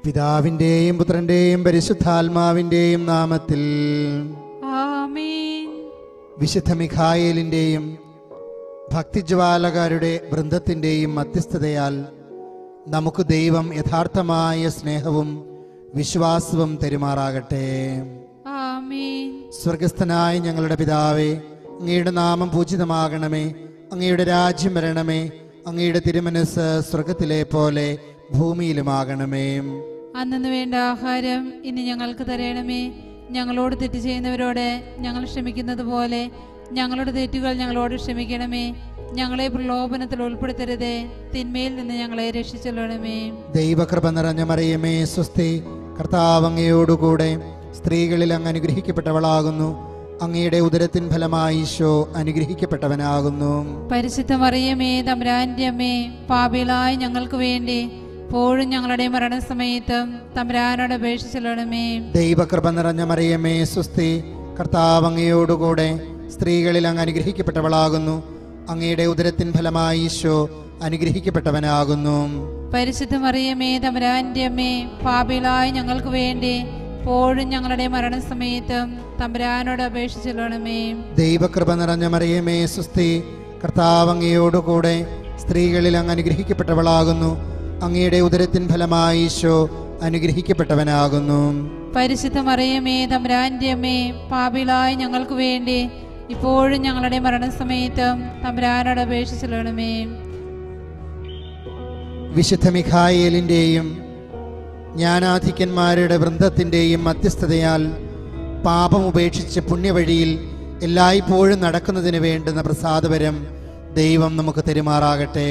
പിതാവിൻ്റെയും പുത്രൻ്റെയും പരിശുദ്ധാത്മാവിൻ്റെയും നാമത്തിൽ ആമേൻ വിശുദ്ധ മിഖായേലിൻ്റെയും ഭക്തിജ്വാലകാരുടെ വൃന്ദത്തിൻ്റെയും മധ്യസ്ഥതയാൽ നമുക്ക് ദൈവം യഥാർത്ഥമായ സ്നേഹവും വിശ്വാസവും തെരുമാറാകട്ടെ ആമേൻ സ്വർഗസ്ഥനായ ഞങ്ങളുടെ പിതാവേ അങ്ങയുടെ നാമം പൂജിതമാകണമേ അങ്ങയുടെ രാജ്യം വരണമേ അങ്ങയുടെ തിരുമനസ് സ്വർഗത്തിലെ പോലെ ഭൂമിയിലുമാകണമേ അന്നു വേണ്ട ആഹാരം ഇനി ഞങ്ങൾക്ക് തരണമേ ഞങ്ങളോട് തെറ്റ് ചെയ്യുന്നവരോട് ഞങ്ങൾ ക്ഷമിക്കുന്നത് പോലെ ഞങ്ങളുടെ തെറ്റുകൾ ഞങ്ങളോട് ക്ഷമിക്കണമേ ഞങ്ങളെ പ്രലോഭനത്തിൽ ഉൾപ്പെടുത്തരുതേ തിന്മയിൽ നിന്ന് ഞങ്ങളെ രക്ഷിച്ചൊല്ലണമേ ദൈവകൃപ നിറഞ്ഞ മറിയമേ സ്വസ്തി കർത്താവ് അങ്ങയോടുകൂടെ സ്ത്രീകളിൽ അങ്ങ് അനുഗ്രഹിക്കപ്പെട്ടവളാകുന്നു അങ്ങയുടെ ഉദരത്തിൻ ഫലമായി ഈശോ അനുഗ്രഹിക്കപ്പെട്ടവനാകുന്നു പരിശുദ്ധ മറിയമേ തമ്പുരാന്റെ അമ്മേ പാപികളായ ഞങ്ങൾക്ക് വേണ്ടി എപ്പോഴും ഞങ്ങളുടെ മരണസമയത്തും തമ്പുരാനോട് അപേക്ഷിച്ചൊല്ലണമേ ദൈവകൃപ നിറഞ്ഞ മറിയമേ സ്വസ്തി കർത്താവ് അങ്ങയോടുകൂടെ സ്ത്രീകളിൽ അങ്ങ് അനുഗ്രഹിക്കപ്പെട്ടവളാകുന്നു അങ്ങയുടെ ഉദരത്തിൻ ഫലമായി ഈശോ അനുഗ്രഹിക്കപ്പെട്ടവനാകുന്നു പരിശുദ്ധ മറിയമേ തമ്പുരാന്റെ അമ്മേ പാപികളായ ഞങ്ങൾക്ക് വേണ്ടി എപ്പോഴും ഞങ്ങളുടെ മരണസമയത്തും തമ്പുരാനോട് അപേക്ഷിച്ചൊല്ലണമേ ദൈവകൃപ നിറഞ്ഞ മറിയമേ സുസ്തി കർത്താവ് അങ്ങയോടുകൂടെ സ്ത്രീകളിൽ അങ്ങ് അനുഗ്രഹിക്കപ്പെട്ടവളാകുന്നു അങ്ങയുടെ ഉദരത്തിൻ ഫലമായി ഈശോ അനുഗ്രഹിക്കപ്പെട്ടവനാകുന്നു പരിശുദ്ധ മറിയമേ തമ്പുരാന്റെ അമ്മേ പാപികളായ ഞങ്ങൾക്ക് വേണ്ടി ഇപ്പോഴും ഞങ്ങളുടെ മരണസമയത്തും തമ്പുരാനോട് അപേക്ഷിച്ചൊല്ലണമേ വിശുദ്ധ മിഖായേലിൻ്റെയും ജ്ഞാനാധിക്യന്മാരുടെ വൃന്ദത്തിൻ്റെയും മധ്യസ്ഥതയാൽ പാപം ഉപേക്ഷിച്ച് പുണ്യവഴിയിൽ എല്ലായ്പ്പോഴും നടക്കുന്നതിന് വേണ്ടുന്ന പ്രസാദപരം ദൈവം നമുക്ക് തെരുമാറാകട്ടെ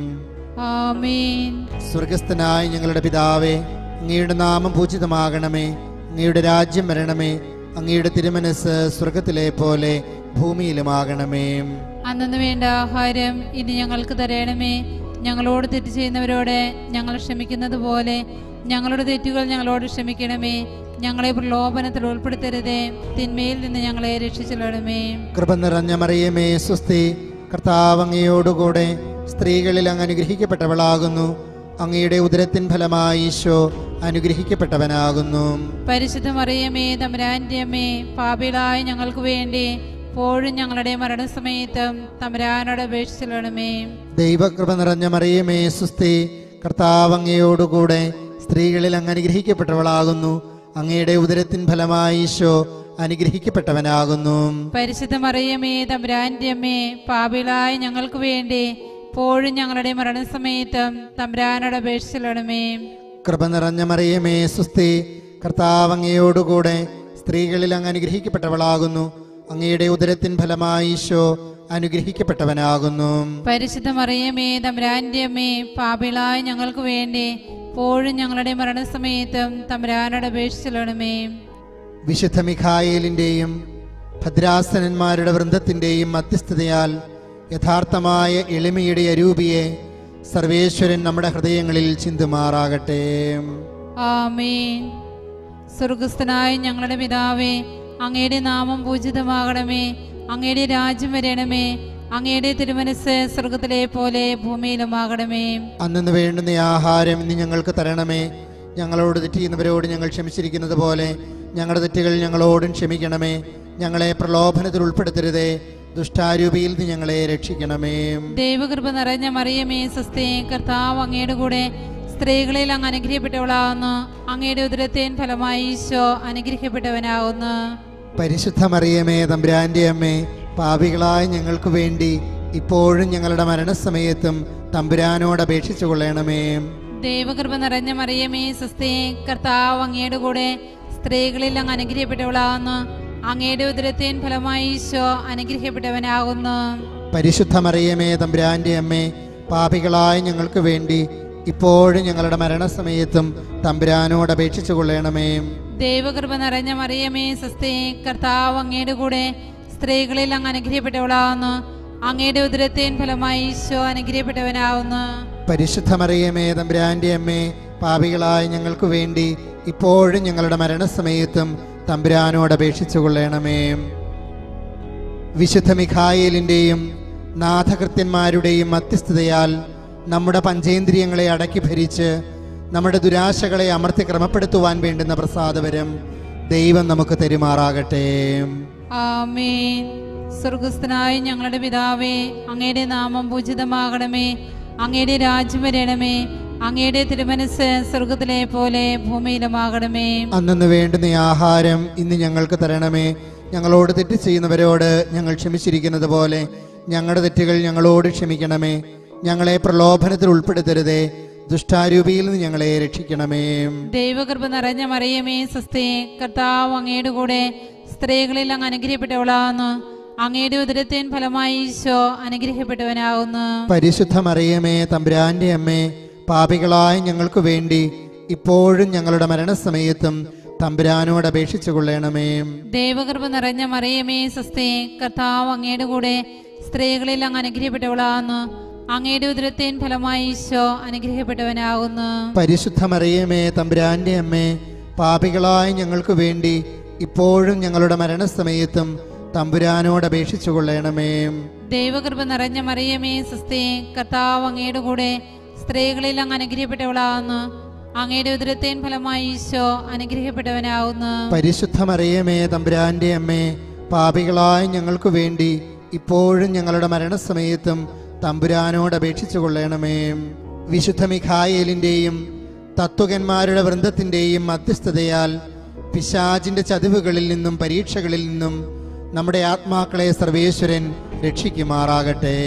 ആമേൻ സ്വർഗസ്ഥനായ ഞങ്ങളുടെ പിതാവേ അങ്ങയുടെ നാമം പൂജിതമാകണമേ അങ്ങയുടെ രാജ്യം വരണമേ അങ്ങയുടെ തിരുമനസ് സ്വർഗത്തിലെ പോലെ ഭൂമിയിലുമാകണമേ അന്നു വേണ്ട ആഹാരം ഇനി ഞങ്ങൾക്ക് തരണമേ ഞങ്ങളോട് തെറ്റ് ചെയ്യുന്നവരോട് ഞങ്ങൾ ക്ഷമിക്കുന്നത് പോലെ ഞങ്ങളുടെ തെറ്റുകൾ ഞങ്ങളോട് ക്ഷമിക്കണമേ ഞങ്ങളെ പ്രലോഭനത്തിൽ ഉൾപ്പെടുത്തരുതേ തിന്മയിൽ നിന്ന് ഞങ്ങളെ രക്ഷിച്ചൊല്ലണമേ കൃപ നിറഞ്ഞ മറിയമേ സ്വസ്തി കർത്താവ് അങ്ങയോടുകൂടെ സ്ത്രീകളിൽ അങ്ങ് അനുഗ്രഹിക്കപ്പെട്ടവളാകുന്നു അങ്ങയുടെ ഉദരത്തിൻ ഫലമായി ഈശോ അനുഗ്രഹിക്കപ്പെട്ടവനാകുന്നു പരിശുദ്ധ മറിയമേ തമ്പുരാന്റെ അമ്മേ പാപികളായ ഞങ്ങൾക്ക് വേണ്ടി എപ്പോഴും ഞങ്ങളുടെ മരണസമയത്തും തമ്പുരാനോട് അപേക്ഷിച്ചൊല്ലണമേ ദൈവകൃപ നിറഞ്ഞ മറിയമേ സുസ്തി കർത്താവ് അങ്ങയോടുകൂടെ സ്ത്രീകളിൽ അങ്ങ് അനുഗ്രഹിക്കപ്പെട്ടവളാകുന്നു അങ്ങയുടെ ഉദരത്തിൻ ഫലമായി ഈശോ അനുഗ്രഹിക്കപ്പെട്ടവനാകുന്നു പരിശുദ്ധ മറിയമേ തമ്പുരാന്റെ അമ്മേ പാപികളായ ഞങ്ങൾക്ക് വേണ്ടി എപ്പോഴും ഞങ്ങളുടെ മരണസമയത്തും തമ്പുരാനോട് അപേക്ഷിച്ചൊല്ലണമേ കൃപ നിറഞ്ഞ മറിയമേ സുസ്തി കർത്താവ് അങ്ങയോടുകൂടെ സ്ത്രീകളിൽ അങ്ങ് അനുഗ്രഹിക്കപ്പെട്ടവളാകുന്നു അങ്ങയുടെ ഉദരത്തിൻ ഫലമായി ഈശോ അനുഗ്രഹിക്കപ്പെട്ടവനാകുന്നു പരിശുദ്ധ മറിയമേ തമ്പുരാന്റെ അമ്മേ പാപികളായ ഞങ്ങൾക്ക് വേണ്ടി എപ്പോഴും ഞങ്ങളുടെ മരണസമയത്തും തമ്പുരാനോട് അപേക്ഷിച്ചൊല്ലണമേ വിശുദ്ധ മിഖായേലിൻ്റെയും ഭദ്രാസനന്മാരുടെ വൃന്ദത്തിൻ്റെയും മധ്യസ്ഥതയാൽ യഥാർത്ഥമായ എളിമയുടെ അരൂപിയെ സർവേശ്വരൻ നമ്മുടെ ഹൃദയങ്ങളിൽ ചിന്തുമാറാകട്ടെ ആമേൻ സ്വർഗസ്ഥനായ ഞങ്ങളുടെ പിതാവേ അങ്ങയുടെ നാമം പൂജിതമാകണമേ അങ്ങയുടെ രാജ്യം വരണമേ അങ്ങയുടെ തിരുമനസ് സ്വർഗത്തിലെ പോലെ ഭൂമിയിലുമാകണമേ അന്നു വേണ്ടുന്ന ഈ ആഹാരം ഇന്ന് ഞങ്ങൾക്ക് തരണമേ ഞങ്ങളോട് തെറ്റിയുന്നവരോട് ഞങ്ങൾ ക്ഷമിച്ചിരിക്കുന്നത് പോലെ ഞങ്ങളുടെ തെറ്റുകൾ ഞങ്ങളോടും ക്ഷമിക്കണമേ ഞങ്ങളെ പ്രലോഭനത്തിൽ ഉൾപ്പെടുത്തരുതേ ദുഷ്ടാരൂപിയിൽ നിന്ന് ഞങ്ങളെ രക്ഷിക്കണമേ ദൈവകൃപ നിറഞ്ഞ മറിയമേ സ്വസ്തി കർത്താവ് അങ്ങയുടെ കൂടെ സ്ത്രീകളിൽ അങ്ങ് അനുഗ്രഹിക്കപ്പെട്ടവളാകുന്നു അങ്ങയുടെ ഉദരത്തേൻ ഫലമായി ഈശോ അനുഗ്രഹിക്കപ്പെട്ടവനാകുന്നു പരിശുദ്ധ മറിയമേ തമ്പുരാന്റെ അമ്മേ പാപികളായ ഞങ്ങൾക്ക് വേണ്ടി ഇപ്പോഴും ഞങ്ങളുടെ മരണസമയത്തും തമ്പുരാനോട് അപേക്ഷിച്ചു കൊള്ളണമേ ദൈവകൃപ നിറഞ്ഞ മറിയമേ സ്വസ്തി കർത്താവ് അങ്ങയുടെ കൂടെ സ്ത്രീകളിൽ അങ്ങ് അനുഗ്രഹിക്കപ്പെട്ടവളാകുന്നു അങ്ങയുടെ ഉദരത്തേൻ ഫലമായി ഈശോ അനുഗ്രഹിക്കപ്പെട്ടവനാകുന്നു പരിശുദ്ധ മറിയമേ തമ്പുരാന്റെ അമ്മേ പാപികളായ ഞങ്ങൾക്ക് വേണ്ടി ഇപ്പോഴും ഞങ്ങളുടെ മരണസമയത്തും തമ്പുരാനോട് അപേക്ഷിച്ചു കൊള്ളണമേ ദൈവകൃപ നിറഞ്ഞ മറിയമേ സ്വസ്തി കർത്താവ് അങ്ങയുടെ കൂടെ സ്ത്രീകളിൽ അങ്ങ് അനുഗ്രഹിക്കപ്പെട്ടവളാകുന്നു അങ്ങയുടെ ഉദരത്തേൻ ഫലമായി ഈശോ അനുഗ്രഹിക്കപ്പെട്ടവനാകുന്നു പരിശുദ്ധ മറിയമേ തമ്പുരാന്റെ അമ്മേ പാപികളായ ഞങ്ങൾക്ക് വേണ്ടി ഇപ്പോഴും ഞങ്ങളുടെ മരണസമയത്തും തമ്പുരാനോട് അപേക്ഷിച്ചു കൊള്ളണമേ വിശുദ്ധ മിഖായേലിൻ്റെയും നാഥകൃത്യന്മാരുടെയും മധ്യസ്ഥതയാൽ നമ്മുടെ പഞ്ചേന്ദ്രിയങ്ങളെ അടക്കി ഭരിച്ച് നമ്മുടെ ദുരാശകളെ അമർത്തി ക്രമപ്പെടുത്തുവാൻ വേണ്ടുന്ന പ്രസാദവരം ദൈവം നമുക്ക് തെരുമാറാകട്ടെ ആമേൻ സ്വർഗസ്ഥനായ ഞങ്ങളുടെ പിതാവേ അങ്ങയുടെ നാമം പൂജിതമാകണമേ അങ്ങയുടെ രാജ്യം വരണമേ അങ്ങയുടെ തിരുമനസ് സ്വർഗത്തിലെ പോലെ ഭൂമിയിലുമാകണമേ അന്നു വേണ്ടുന്ന ആഹാരം ഇന്ന് ഞങ്ങൾക്ക് തരണമേ ഞങ്ങളോട് തെറ്റ് ചെയ്യുന്നവരോട് ഞങ്ങൾ ക്ഷമിച്ചിരിക്കുന്നത് പോലെ ഞങ്ങളുടെ തെറ്റുകൾ ഞങ്ങളോട് ക്ഷമിക്കണമേ ഞങ്ങളെ പ്രലോഭനത്തിൽ ഉൾപ്പെടുത്തരുതേ ദുഷ്ടാരൂപിയിൽ നിന്ന് ഞങ്ങളെ രക്ഷിക്കണമേ ദൈവകൃപ നിറഞ്ഞ മറിയമേ സ്വസ്തി കർത്താവ് അങ്ങയുടെ കൂടെ സ്ത്രീകളിൽ അങ്ങ് അനുഗ്രഹിക്കപ്പെട്ടവളാകുന്നു അങ്ങയുടെ ഉദരത്തിൻ ഫലമായി ഈശോ അനുഗ്രഹിക്കപ്പെട്ടവനാകുന്നു പരിശുദ്ധ മറിയമേ തമ്പുരാന്റെ അമ്മേ പാപികളായ ഞങ്ങൾക്ക് വേണ്ടി ഇപ്പോഴും ഞങ്ങളുടെ മരണസമയത്തും തമ്പുരാനോട് അപേക്ഷിച്ചു കൊള്ളണമേ ദൈവകൃപ നിറഞ്ഞ മറിയമേ സ്വസ്തി കർത്താവ് അങ്ങയുടെ കൂടെ സ്ത്രീകളിൽ അങ്ങ് അനുഗ്രഹിക്കപ്പെട്ടവളാകുന്നു അങ്ങയുടെ ഉദരത്തിൻ ഫലമായി ഈശോ അനുഗ്രഹിക്കപ്പെട്ടവനാകുന്നു പരിശുദ്ധ മറിയമേ തമ്പുരാന്റെ അമ്മേ പാപികളായ ഞങ്ങൾക്ക് വേണ്ടി ഇപ്പോഴും ഞങ്ങളുടെ മരണസമയത്തും തമ്പുരാനോട് അപേക്ഷിച്ചു കൊള്ളണമേ ദൈവകൃപ നിറഞ്ഞ മറിയമേ സ്വസ്തി കർത്താവ് അങ്ങയുടെ കൂടെ സ്ത്രീകളിൽ അങ്ങ് അനുഗ്രഹിക്കപ്പെട്ടവളാകുന്നു അങ്ങയുടെ ഉദരത്തിൻ ഫലമായി ഈശോ അനുഗ്രഹിക്കപ്പെട്ടവനാകുന്നു പരിശുദ്ധ മറിയമേ തമ്പുരാന്റെ അമ്മേ പാപികളായ ഞങ്ങൾക്ക് വേണ്ടി ഇപ്പോഴും ഞങ്ങളുടെ മരണസമയത്തും തമ്പുരാനോട് അപേക്ഷിച്ചു കൊള്ളണമേ വിശുദ്ധ മിഖായേലിൻ്റെയും തത്വകന്മാരുടെ വൃന്ദത്തിൻ്റെയും മധ്യസ്ഥതയാൽ പിശാചിന്റെ ചതിവുകളിൽ നിന്നും പരീക്ഷകളിൽ നിന്നും നമ്മുടെ ആത്മാക്കളെ സർവേശ്വരൻ രക്ഷിക്കുമാറാകട്ടെ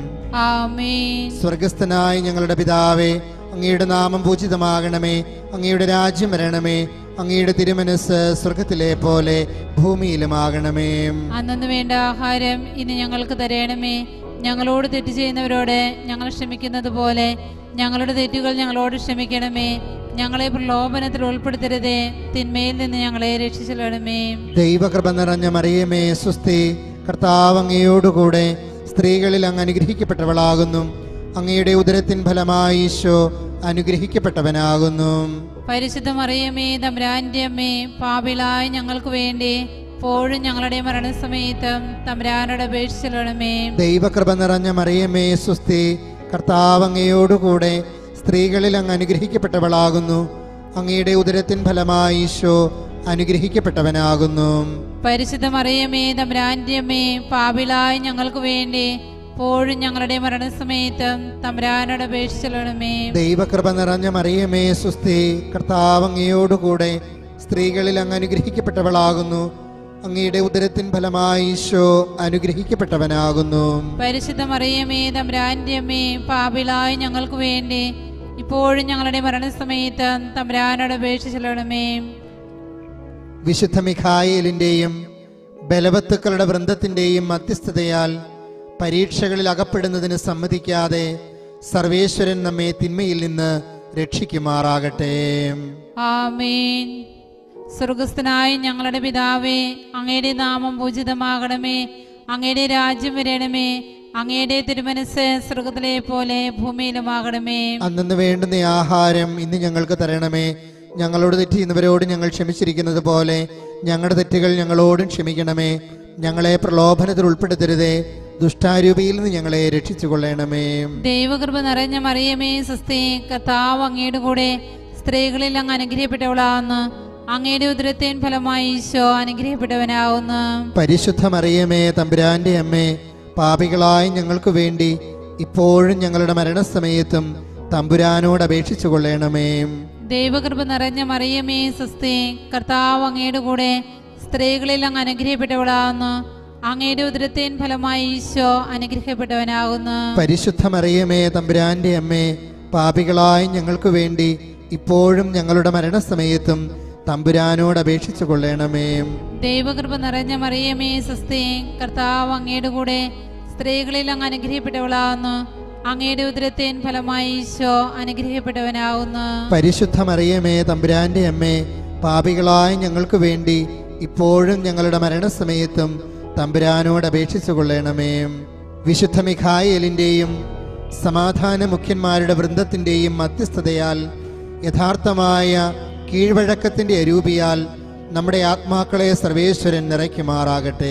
ആമേൻ സ്വർഗസ്ഥനായ ഞങ്ങളുടെ പിതാവേ അങ്ങയുടെ നാമം പൂജിതമാകണമേ അങ്ങയുടെ രാജ്യം വരണമേ അങ്ങയുടെ തിരുമനസ് സ്വർഗത്തിലെ പോലെ ഭൂമിയിലുമാകണമേ അന്നു വേണ്ട ആഹാരം ഇന്ന് ഞങ്ങൾക്ക് തരണമേ ഞങ്ങളോട് തെറ്റ് ചെയ്യുന്നവരോട് ഞങ്ങൾ ക്ഷമിക്കുന്നത് പോലെ ഞങ്ങളുടെ തെറ്റുകൾ ഞങ്ങളോട് ക്ഷമിക്കണമേ ഞങ്ങളെ പ്രലോഭനത്തിൽ ഉൾപ്പെടുത്തരുതേ തിന്മയിൽ നിന്ന് ഞങ്ങളെ രക്ഷിച്ചെല്ലണമേ ദൈവകൃപ നിറഞ്ഞ മറിയമേ സുസ്തി കർത്താവ് അങ്ങയോടുകൂടെ സ്ത്രീകളിൽ അങ്ങ് അനുഗ്രഹിക്കപ്പെട്ടവളാകുന്നു അങ്ങയുടെ ഉദരത്തിൻ ഫലമായി ഈശോ അനുഗ്രഹിക്കപ്പെട്ടവനാകുന്നു പരിശുദ്ധ മറിയമേ തമ്പ്രാന്റെ അമ്മേ പാപിളായ ഞങ്ങൾക്ക് വേണ്ടി എപ്പോഴും ഞങ്ങളുടെ മരണസമയത്തും തമ്പ്രാനോട് അപേക്ഷിച്ചെല്ലണമേ ദൈവകൃപ നിറഞ്ഞ മറിയമേ സുസ്തി കർത്താവ് അങ്ങയോടുകൂടെ സ്ത്രീകളിൽ അങ്ങ് അനുഗ്രഹിക്കപ്പെട്ടവളാകുന്നു അങ്ങയുടെ ഉദരത്തിൻ ഫലമായി ഈശോ അനുഗ്രഹിക്കപ്പെട്ടവനാകുന്നു പരിശുദ്ധ മറിയമേ തമ്പ്രാന്റെ അമ്മേ പാപിളായ ഞങ്ങൾക്ക് വേണ്ടി എപ്പോഴും ഞങ്ങളുടെ മരണസമയത്തും തമ്പ്രാനോട് അപേക്ഷിച്ചെല്ലണമേ ദൈവകൃപ നിറഞ്ഞ മറിയമേ സുസ്തി കർത്താവ് അങ്ങയോടുകൂടെ സ്ത്രീകളിൽ അങ്ങ് അനുഗ്രഹിക്കപ്പെട്ടവളാകുന്നു അങ്ങയുടെ ഉദരത്തിൻ ഫലമായി ഈശോ അനുഗ്രഹിക്കപ്പെട്ടവനാകുന്നു പരിശുദ്ധ മറിയമേ തമ്പ്രാന്റെ അമ്മേ പാപിളായ ഞങ്ങൾക്ക് വേണ്ടി ഇപ്പോഴും ഞങ്ങളുടെ മരണസമയത്തും തമ്പ്രാനോട് അപേക്ഷിച്ചെല്ലണമേ വിശുദ്ധ മിഖായേലിൻ്റെയും ബലവത്തുക്കളുടെ വൃന്ദത്തിൻ്റെയും മധ്യസ്ഥതയാൽ പരീക്ഷകളിൽ അകപ്പെടുന്നതിന് സമ്മതിക്കാതെ സർവേശ്വരൻ നമ്മെ തിന്മയിൽ നിന്ന് രക്ഷിക്കുമാറാകട്ടെ ആമേൻ സ്വർഗസ്ഥനായ ഞങ്ങളുടെ പിതാവേ അങ്ങയുടെ നാമം പൂജിതമാകണമേ അങ്ങയുടെ രാജ്യം വരണമേ അങ്ങയുടെ തിരുമനസ് സ്വർഗത്തിലെ പോലെ ഭൂമിയിലുമാകണമേ അന്നു വേണ്ടുന്ന ആഹാരം ഇന്ന് ഞങ്ങൾക്ക് തരണമേ ഞങ്ങളോട് തെറ്റ് ചെയ്യുന്നവരോട് ഞങ്ങൾ ക്ഷമിച്ചിരിക്കുന്നത് പോലെ ഞങ്ങളുടെ തെറ്റുകൾ ഞങ്ങളോടും ക്ഷമിക്കണമേ ഞങ്ങളെ പ്രലോഭനത്തിൽ ഉൾപ്പെടുത്തരുതേ ദുഷ്ടാരൂപിയിൽ നിന്ന് ഞങ്ങളെ രക്ഷിച്ചു കൊള്ളണമേ ദൈവകൃപ നിറഞ്ഞ മറിയമേ സ്വസ്തി കർത്താവ് അങ്ങയുടെ കൂടെ സ്ത്രീകളിൽ അങ്ങ് അനുഗ്രഹിക്കപ്പെട്ടവളാവുന്നു അങ്ങയുടെ ഉദരത്തേൻ ഫലമായി ഈശോ അനുഗ്രഹിക്കപ്പെട്ടവനാവുന്നു പരിശുദ്ധ മറിയമേ തമ്പുരാന്റെ അമ്മേ പാപികളായ ഞങ്ങൾക്ക് വേണ്ടി ഇപ്പോഴും ഞങ്ങളുടെ മരണസമയത്തും തമ്പുരാനോട് അപേക്ഷിച്ചു കൊള്ളണമേ ദൈവകൃപ നിറഞ്ഞ മറിയമേ സ്വസ്തി കർത്താവ് അങ്ങയുടെ കൂടെ സ്ത്രീകളിൽ അങ്ങ് അനുഗ്രഹിക്കപ്പെട്ടവളാവുന്നു അങ്ങയുടെ ഉദരത്തേൻ ഫലമായി ഈശോ അനുഗ്രഹിക്കപ്പെട്ടവനാകുന്നു പരിശുദ്ധ മറിയമേ തമ്പുരാന്റെ അമ്മേ പാപികളായ ഞങ്ങൾക്ക് വേണ്ടി ഇപ്പോഴും ഞങ്ങളുടെ മരണസമയത്തും തമ്പുരാനോട് അപേക്ഷിച്ചു കൊള്ളണമേ ദൈവകൃപ നിറഞ്ഞ മറിയമേ സ്വസ്തി കർത്താവ് അങ്ങയുടെ കൂടെ സ്ത്രീകളിൽ അങ്ങ് അനുഗ്രഹിക്കപ്പെട്ടവളാവുന്നു അങ്ങയുടെ ഉദരത്തേൻ ഫലമായി ഈശോ അനുഗ്രഹിക്കപ്പെട്ടവനാവുന്നു പരിശുദ്ധ മറിയമേ തമ്പുരാന്റെ അമ്മേ പാപികളായ ഞങ്ങൾക്ക് വേണ്ടി ഇപ്പോഴും ഞങ്ങളുടെ മരണസമയത്തും തമ്പുരാനോട് അപേക്ഷിച്ചു കൊള്ളണമേ വിശുദ്ധ മിഖായേലിൻ്റെയും സമാധാന മുഖ്യന്മാരുടെ വൃന്ദത്തിൻ്റെയും മധ്യസ്ഥതയാൽ യഥാർത്ഥമായ കീഴ്വഴക്കത്തിൻ്റെ അരൂപിയാൽ നമ്മുടെ ആത്മാക്കളെ സർവേശ്വരൻ നിറയ്ക്കുമാറാകട്ടെ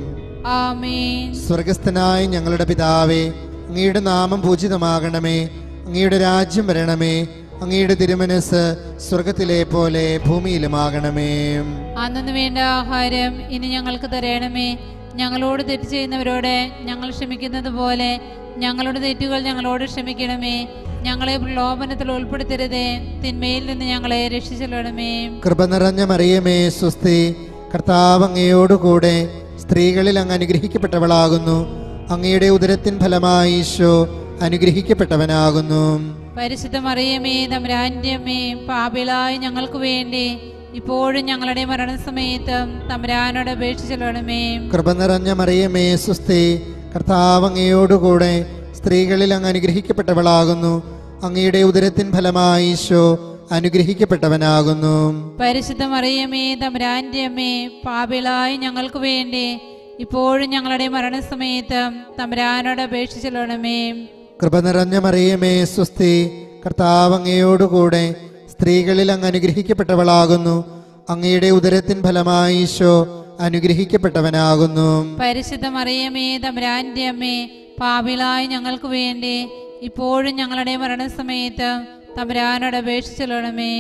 ആമേൻ സ്വർഗസ്ഥനായ ഞങ്ങളുടെ പിതാവേ അങ്ങയുടെ നാമം പൂജിതമാകണമേ അങ്ങയുടെ രാജ്യം വരണമേ അങ്ങയുടെ തിരുമനസ് സ്വർഗത്തിലെ പോലെ ഭൂമിയിലുമാകണമേ അന്നു വേണ്ട ആഹാരം ഇനി ഞങ്ങൾക്ക് തരണമേ ഞങ്ങളോട് തെറ്റ് ചെയ്യുന്നവരോട് ഞങ്ങൾ ക്ഷമിക്കുന്നത് പോലെ ഞങ്ങളുടെ തെറ്റുകൾ ഞങ്ങളോട് ക്ഷമിക്കണമേ ഞങ്ങളെ പ്രലോഭനത്തിൽ ഉൾപ്പെടുത്തരുതേ തിന്മയിൽ നിന്ന് ഞങ്ങളെ രക്ഷിച്ചെല്ലണമേ കൃപ നിറഞ്ഞ മറിയമേ സ്വസ്തി കർത്താവ് അങ്ങയോടുകൂടെ സ്ത്രീകളിൽ അങ്ങ് അനുഗ്രഹിക്കപ്പെട്ടവളാകുന്നു അങ്ങയുടെ ഉദരത്തിൻ ഫലമായി ഈശോ അനുഗ്രഹിക്കപ്പെട്ടവനാകുന്നു പരിശുദ്ധ മറിയമേ തമ്പുരാന്റെ അമ്മേ പാപിളായി ഞങ്ങൾക്ക് വേണ്ടി ഇപ്പോഴും ഞങ്ങളുടെ മരണസമയത്തും തമ്പുരാനോട് അപേക്ഷിച്ചെല്ലണമേ കൃപ നിറഞ്ഞ മറിയമേ സ്വസ്തി കർത്താവ് അങ്ങയോടുകൂടെ സ്ത്രീകളിൽ അങ്ങ് അനുഗ്രഹിക്കപ്പെട്ടവളാകുന്നു അങ്ങയുടെ ഉദരത്തിൻ ഫലമായി ഈശോ അനുഗ്രഹിക്കപ്പെട്ടവനാകുന്നു പരിശുദ്ധ മറിയമേ തമ്പുരാന്റെ അമ്മേ പാപിളായി ഞങ്ങൾക്ക് വേണ്ടി ഇപ്പോഴും ഞങ്ങളുടെ മരണസമയത്തും തമ്പുരാനോട് അപേക്ഷിച്ചെല്ലണമേ കൃപ നിറഞ്ഞ മറിയമേ സ്വസ്തി കർത്താവ് അങ്ങയോടുകൂടെ സ്ത്രീകളിൽ അങ്ങ് അനുഗ്രഹിക്കപ്പെട്ടവളാകുന്നു അങ്ങയുടെ ഉദരത്തിൻ ഫലമായി ഈശോ അനുഗ്രഹിക്കപ്പെട്ടവനാകുന്നു പരിശുദ്ധ മറിയമേ തമ്പുരാന്റെ അമ്മേ പാപിളായി ഞങ്ങൾക്ക് വേണ്ടി ഇപ്പോഴും ഞങ്ങളുടെ മരണസമയത്തും തമ്പുരാനോട് അപേക്ഷിച്ചെല്ലണമേ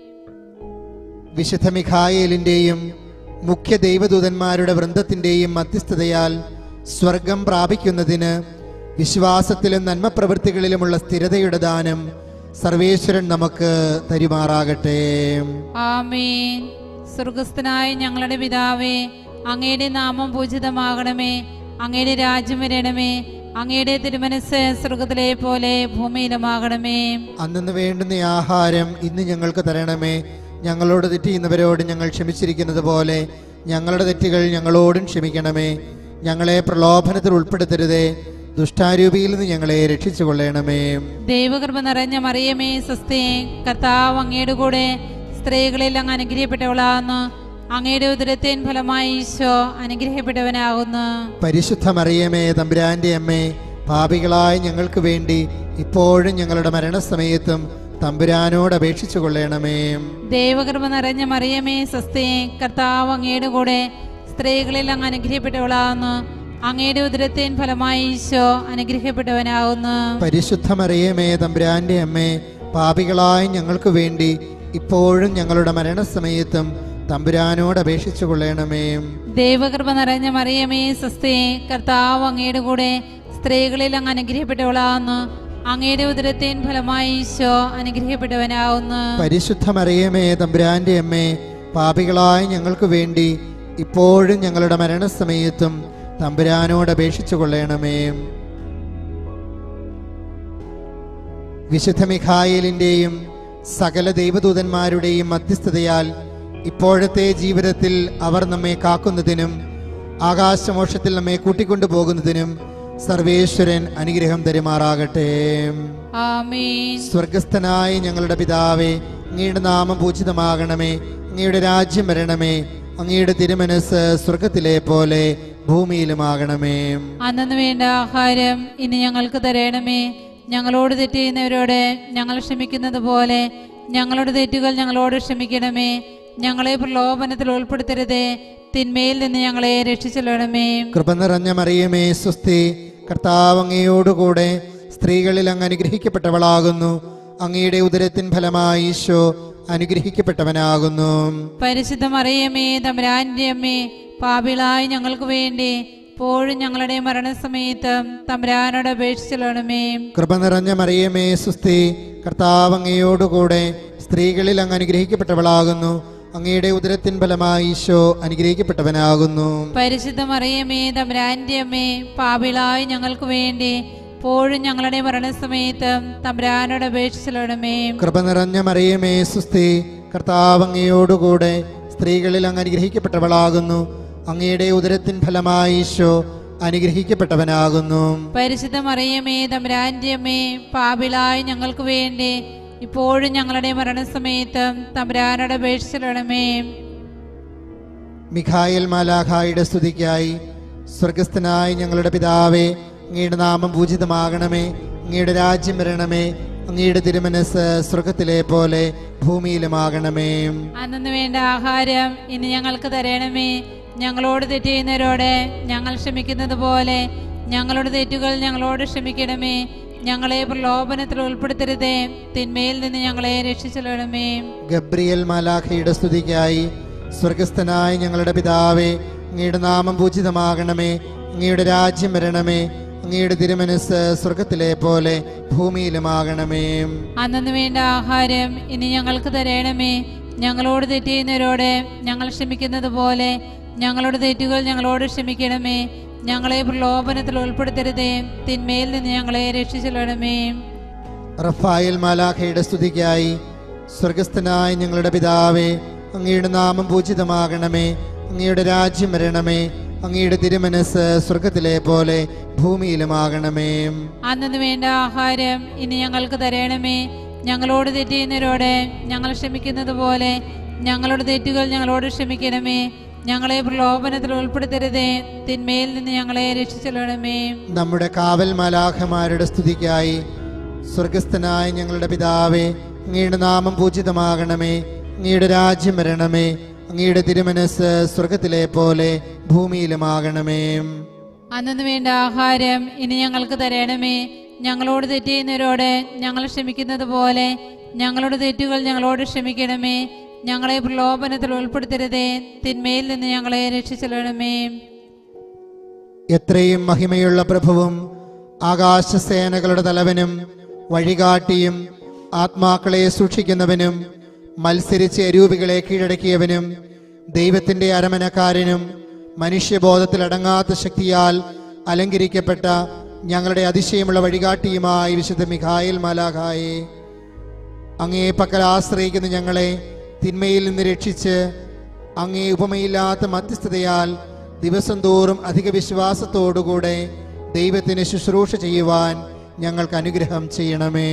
വിശുദ്ധ മിഖായേലിൻ്റെയും മുഖ്യ ദൈവദൂതന്മാരുടെ വൃന്ദത്തിൻ്റെയും മധ്യസ്ഥതയാൽ സ്വർഗം പ്രാപിക്കുന്നതിന് വിശ്വാസത്തിലും നന്മപ്രവൃത്തികളിലുമുള്ള സ്ഥിരതയുടെ ദാനം സർവേശ്വരൻ നമുക്ക് തരുമാറാകട്ടെ ആമേൻ സ്വർഗസ്ഥനായ ഞങ്ങളുടെ പിതാവേ അങ്ങയുടെ നാമം പൂജിതമാകണമേ അങ്ങയുടെ രാജ്യം വരണമേ അങ്ങയുടെ തിരുമനസ് സ്വർഗത്തിലെ പോലെ ഭൂമിയിലുമാകണമേ അന്നു വേണ്ടുന്ന ആഹാരം ഇന്ന് ഞങ്ങൾക്ക് തരണമേ ഞങ്ങളോട് തെറ്റ് ചെയ്യുന്നവരോട് ഞങ്ങൾ ക്ഷമിച്ചിരിക്കുന്നത് പോലെ ഞങ്ങളുടെ തെറ്റുകൾ ഞങ്ങളോടും ക്ഷമിക്കണമേ ഞങ്ങളെ പ്രലോഭനത്തിൽ ഉൾപ്പെടുത്തരുതേ ദുഷ്ടാരൂപിയിൽ നിന്ന് ഞങ്ങളെ രക്ഷിച്ചു കൊള്ളണമേ ദൈവകൃപ നിറഞ്ഞ മറിയമേ സ്വസ്തി കർത്താവ് അങ്ങയുടെ കൂടെ സ്ത്രീകളിൽ അങ്ങ് അനുഗ്രഹിക്കപ്പെട്ടവളാകുന്നു അങ്ങയുടെ ഉദരത്തിൻ ഫലമായി ഈശോ അനുഗ്രഹിക്കപ്പെട്ടവനാകുന്നു പരിശുദ്ധ മറിയമേ തമ്പുരാന്റെ അമ്മേ പാപികളായ ഞങ്ങൾക്ക് വേണ്ടി ഇപ്പോഴും ഞങ്ങളുടെ മരണസമയത്തും തമ്പുരാനോട് അപേക്ഷിച്ചു കൊള്ളണമേ ദൈവകൃപ നിറഞ്ഞ മറിയമേ സ്വസ്തി കർത്താവ് അങ്ങയുടെ കൂടെ സ്ത്രീകളിൽ അങ്ങ് അനുഗ്രഹിക്കപ്പെട്ടവളാകുന്നു അങ്ങയുടെ ഉദരത്തിൻ ഫലമായി ഈശോ അനുഗ്രഹിക്കപ്പെട്ടവനാകുന്നു പരിശുദ്ധ മറിയമേ തമ്പുരാന്റെ അമ്മേ പാപികളായ ഞങ്ങൾക്ക് വേണ്ടി ഇപ്പോഴും ഞങ്ങളുടെ മരണസമയത്തും തമ്പുരാനോട് അപേക്ഷിച്ചു കൊള്ളണമേ ദൈവകൃപ നിറഞ്ഞ മറിയമേ സ്വസ്തി കർത്താവ് അങ്ങയുടെ കൂടെ സ്ത്രീകളിൽ അങ്ങ് അനുഗ്രഹിക്കപ്പെട്ടവളാകുന്നു അങ്ങയുടെ ഉദരത്തിൻ ഫലമായി ഈശോ അനുഗ്രഹിക്കപ്പെട്ടവനാകുന്നു പരിശുദ്ധ മറിയമേ തമ്പുരാന്റെ അമ്മേ പാപികളായ ഞങ്ങൾക്ക് വേണ്ടി ഇപ്പോഴും ഞങ്ങളുടെ മരണസമയത്തും തമ്പുരാനോട് അപേക്ഷിച്ചു കൊള്ളണമേ വിശുദ്ധ മിഖായേലിൻ്റെയും സകല ദൈവദൂതന്മാരുടെയും മധ്യസ്ഥതയാൽ ഇപ്പോഴത്തെ ജീവിതത്തിൽ അവർ നമ്മെ കാക്കുന്നതിനും ആകാശമോക്ഷത്തിൽ നമ്മെ കൂട്ടിക്കൊണ്ടു പോകുന്നതിനും സർവേശ്വരൻ അനുഗ്രഹം തരുമാറാകട്ടെ ആമേൻ സ്വർഗസ്ഥനായ ഞങ്ങളുടെ പിതാവേ അങ്ങയുടെ നാമം പൂജിതമാകണമേ അങ്ങയുടെ രാജ്യം വരണമേ അങ്ങയുടെ തിരുമനസ് സ്വർഗത്തിലെ പോലെ ഭൂമിയിലുമാകണമേ അന്നു വേണ്ട ആഹാരം ഇനി ഞങ്ങൾക്ക് തരണമേ ഞങ്ങളോട് തെറ്റ് ചെയ്യുന്നവരോട് ഞങ്ങൾ ക്ഷമിക്കുന്നത് പോലെ ഞങ്ങളുടെ തെറ്റുകൾ ഞങ്ങളോട് ക്ഷമിക്കണമേ ഞങ്ങളെ പ്രലോഭനത്തിൽ ഉൾപ്പെടുത്തരുതേ തിന്മയിൽ നിന്ന് ഞങ്ങളെ രക്ഷിച്ചെല്ലണമേ കൃപ നിറഞ്ഞ മറിയമേ സ്വസ്തി കർത്താവ് അങ്ങയോടുകൂടെ സ്ത്രീകളിൽ അങ്ങ് അനുഗ്രഹിക്കപ്പെട്ടവളാകുന്നു അങ്ങയുടെ ഉദരത്തിൻ ഫലമായി ഈശോ അനുഗ്രഹിക്കപ്പെട്ടവനാകുന്നു പരിശുദ്ധ മറിയമേ തമ്പുരാന്റെ അമ്മേ പാപിളായി ഞങ്ങൾക്ക് വേണ്ടി ഇപ്പോഴും ഞങ്ങളുടെ മരണസമയത്തും തമ്പുരാനോട് അപേക്ഷിച്ചെല്ലണമേ കൃപ നിറഞ്ഞ മറിയമേ സുസ്തി കർത്താവ് അങ്ങയോടുകൂടെ സ്ത്രീകളിൽ അങ്ങ് അനുഗ്രഹിക്കപ്പെട്ടവളാകുന്നു അങ്ങയുടെ ഉദരത്തിൻ ഫലമായി ഈശോ അനുഗ്രഹിക്കപ്പെട്ടവനാകുന്നു പരിശുദ്ധ മറിയമേ തമ്പുരാന്റെ അമ്മേ പാപിളായി ഞങ്ങൾക്ക് വേണ്ടി ഇപ്പോഴും ഞങ്ങളുടെ മരണസമയത്തും തമ്പുരാനോട് അപേക്ഷിച്ചെല്ലണമേ കൃപ നിറഞ്ഞ മറിയമേ സുസ്തി കർത്താവ് അങ്ങയോടുകൂടെ സ്ത്രീകളിൽ അങ്ങ് അനുഗ്രഹിക്കപ്പെട്ടവളാകുന്നു അങ്ങയുടെ ഉദരത്തിൻ ഫലമായി ഈശോ അനുഗ്രഹിക്കപ്പെട്ടവനാകുന്നു പരിശുദ്ധ മറിയമേ തമ്പുരാന്റെ അമ്മേ പാപിളായി ഞങ്ങൾക്ക് വേണ്ടി ഇപ്പോഴും ഞങ്ങളുടെ മരണസമയത്തും തമ്പുരാനോട് അപേക്ഷിച്ചെല്ലണമേ മിഖായൽ മാലാഖായുടെ സ്തുതിക്കായി സ്വർഗസ്ഥനായ ഞങ്ങളുടെ പിതാവേ അങ്ങയുടെ നാമം പൂജിതമാകണമേ അങ്ങയുടെ രാജ്യം വരണമേ അങ്ങയുടെ തിരുമനസ് സ്വർഗത്തിലെ പോലെ ഭൂമിയിലുമാകണമേ അന്നു വേണ്ട ആഹാരം ഇനി ഞങ്ങൾക്ക് തരണമേ ഞങ്ങളോട് തെറ്റ് ചെയ്യുന്നവരോട് ഞങ്ങൾ ക്ഷമിക്കുന്നത് പോലെ ഞങ്ങളുടെ തെറ്റുകൾ ഞങ്ങളോട് ക്ഷമിക്കണമേ ഞങ്ങളെ പ്രലോഭനത്തിൽ ഉൾപ്പെടുത്തരുതേ തിന്മയിൽ നിന്ന് ഞങ്ങളെ രക്ഷിച്ചെല്ലണമേ ഗബ്രിയൽ മാലാഖയുടെ സ്തുതിക്കായി സ്വർഗസ്ഥനായ ഞങ്ങളുടെ പിതാവേ അങ്ങയുടെ നാമം പൂജിതമാകണമേ അങ്ങയുടെ രാജ്യം വരണമേ അങ്ങയുടെ തിരുമനസ് സ്വർഗത്തിലെ പോലെ ഭൂമിയിലുമാകണമേ അന്നു വേണ്ട ആഹാരം ഇനി ഞങ്ങൾക്ക് തരണമേ ഞങ്ങളോട് തെറ്റ് ചെയ്യുന്നവരോട് ഞങ്ങൾ ക്ഷമിക്കുന്നത് പോലെ ഞങ്ങളുടെ തെറ്റുകൾ ഞങ്ങളോട് ക്ഷമിക്കണമേ ഞങ്ങളെ പ്രലോഭനത്തിൽ ഉൾപ്പെടുത്തരുതേ തിന്മയിൽ നിന്ന് ഞങ്ങളെ രക്ഷിച്ചെല്ലണമേ റഫായൽ മാലാഖയുടെ സ്തുതിക്കായി സ്വർഗസ്ഥനായ ഞങ്ങളുടെ പിതാവേ അങ്ങയുടെ നാമം പൂജിതമാകണമേ അങ്ങയുടെ രാജ്യം വരണമേ അങ്ങയുടെ തിരുമനസ് സ്വർഗത്തിലെ പോലെ ഭൂമിയിലുമാകണമേ അന്നു വേണ്ട ആഹാരം ഇനി ഞങ്ങൾക്ക് തരണമേ ഞങ്ങളോട് തെറ്റ് ചെയ്യുന്നവരോട് ഞങ്ങൾ ക്ഷമിക്കുന്നത് പോലെ ഞങ്ങളുടെ തെറ്റുകൾ ഞങ്ങളോട് ക്ഷമിക്കണമേ ഞങ്ങളെ പ്രലോഭനത്തിൽ ഉൾപ്പെടുത്തരുതേ തിന്മയിൽ നിന്ന് ഞങ്ങളെ രക്ഷിച്ചെല്ലണമേ നമ്മുടെ കാവൽ മാലാഖമാരുടെ സ്തുതിക്കായി സ്വർഗസ്ഥനായ ഞങ്ങളുടെ പിതാവേ അങ്ങയുടെ നാമം പൂജിതമാകണമേ അങ്ങയുടെ രാജ്യം വരണമേ അങ്ങയുടെ തിരുമനസ് സ്വർഗത്തിലെ പോലെ ഭൂമിയിലുമാകണമേ അന്നു വേണ്ട ആഹാരം ഇനി ഞങ്ങൾക്ക് തരണമേ ഞങ്ങളോട് തെറ്റ് ചെയ്യുന്നവരോട് ഞങ്ങൾ ക്ഷമിക്കുന്നത് പോലെ ഞങ്ങളുടെ തെറ്റുകൾ ഞങ്ങളോട് ക്ഷമിക്കണമേ ഞങ്ങളെ പ്രലോഭനത്തിൽ ഉൾപ്പെടുത്തരുതേ തിന്മയിൽ നിന്ന് ഞങ്ങളെ രക്ഷിച്ചെല്ലണമേ എത്രയും മഹിമയുള്ള പ്രഭുവും ആകാശസേനകളുടെ തലവനും വഴികാട്ടിയും ആത്മാക്കളെ സൂക്ഷിക്കുന്നവനും മത്സരിച്ച് അരൂപികളെ കീഴടക്കിയവനും ദൈവത്തിന്റെ അരമനക്കാരനും മനുഷ്യബോധത്തിലടങ്ങാത്ത ശക്തിയാൽ അലങ്കരിക്കപ്പെട്ട ഞങ്ങളുടെ അതിശയമുള്ള വഴികാട്ടിയുമായി വിശുദ്ധ മിഖായിൽ മാലാഖായെ അങ്ങേ പക്കൽ ആശ്രയിക്കുന്ന ഞങ്ങളെ തിന്മയിൽ നിന്ന് രക്ഷിച്ച് അങ്ങേ ഉപമയില്ലാത്ത മധ്യസ്ഥതയാൽ ദിവസം തോറും അധിക വിശ്വാസത്തോടുകൂടെ ദൈവത്തിന് ശുശ്രൂഷ ചെയ്യുവാൻ ഞങ്ങൾക്ക് അനുഗ്രഹം ചെയ്യണമേ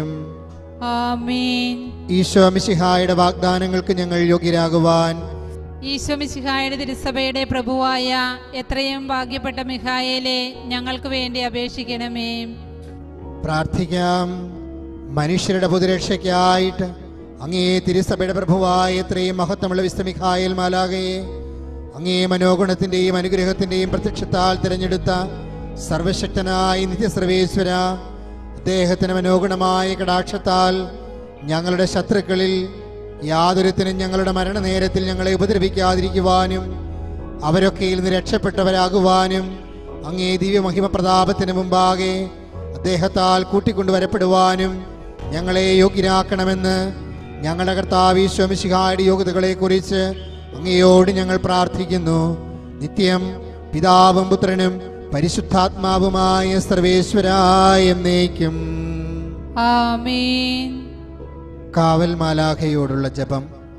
ആമീൻ ഈശോ മിശിഹായുടെ വാഗ്ദാനങ്ങൾക്ക് ഞങ്ങൾ യോഗ്യരാകുവാൻ ഈശോ മിശിഹായുടെ തിരുസഭയുടെ പ്രഭുവായ എത്രയും ഭാഗ്യപ്പെട്ട മിഹായേലെ ഞങ്ങൾക്ക് വേണ്ടി അപേക്ഷിക്കണമേ പ്രാർത്ഥിക്കാം മനുഷ്യരുടെ പൊതുരക്ഷയ്ക്കായിട്ട് അങ്ങേ തിരുസഭയുടെ പ്രഭുവായ എത്രയും മഹത്വമുള്ള വിസ്തമിഖായൽ മാലാകയെ അങ്ങേ മനോഗുണത്തിന്റെയും അനുഗ്രഹത്തിന്റെയും പ്രത്യക്ഷത്താൽ തിരഞ്ഞെടുത്ത സർവശക്തനായ നിത്യസർവേശ്വര അദ്ദേഹത്തിന് മനോഗുണമായ കടാക്ഷത്താൽ ഞങ്ങളുടെ ശത്രുക്കളിൽ യാതൊരുത്തിനും ഞങ്ങളുടെ മരണനേരത്തിൽ ഞങ്ങളെ ഉപദ്രവിക്കാതിരിക്കുവാനും അവരൊക്കെയിൽ നിന്ന് രക്ഷപ്പെട്ടവരാകുവാനും അങ്ങേ ദിവ്യമഹിമ പ്രതാപത്തിന് മുമ്പാകെ അദ്ദേഹത്താൽ കൂട്ടിക്കൊണ്ടുവരപ്പെടുവാനും ഞങ്ങളെ യോഗ്യരാക്കണമെന്ന് ഞങ്ങളുടെ കർത്താവ് ഈശ്വമിശിഹായുടെ യോഗ്യതകളെ കുറിച്ച് അങ്ങയോട് ഞങ്ങൾ പ്രാർത്ഥിക്കുന്നു നിത്യം പിതാവും പുത്രനും പരിശുദ്ധാത്മാവുമായ സർവേശ്വരായ എന്നേക്കും ആമീൻ കാവൽ മാലാഖയോടുള്ള ജപം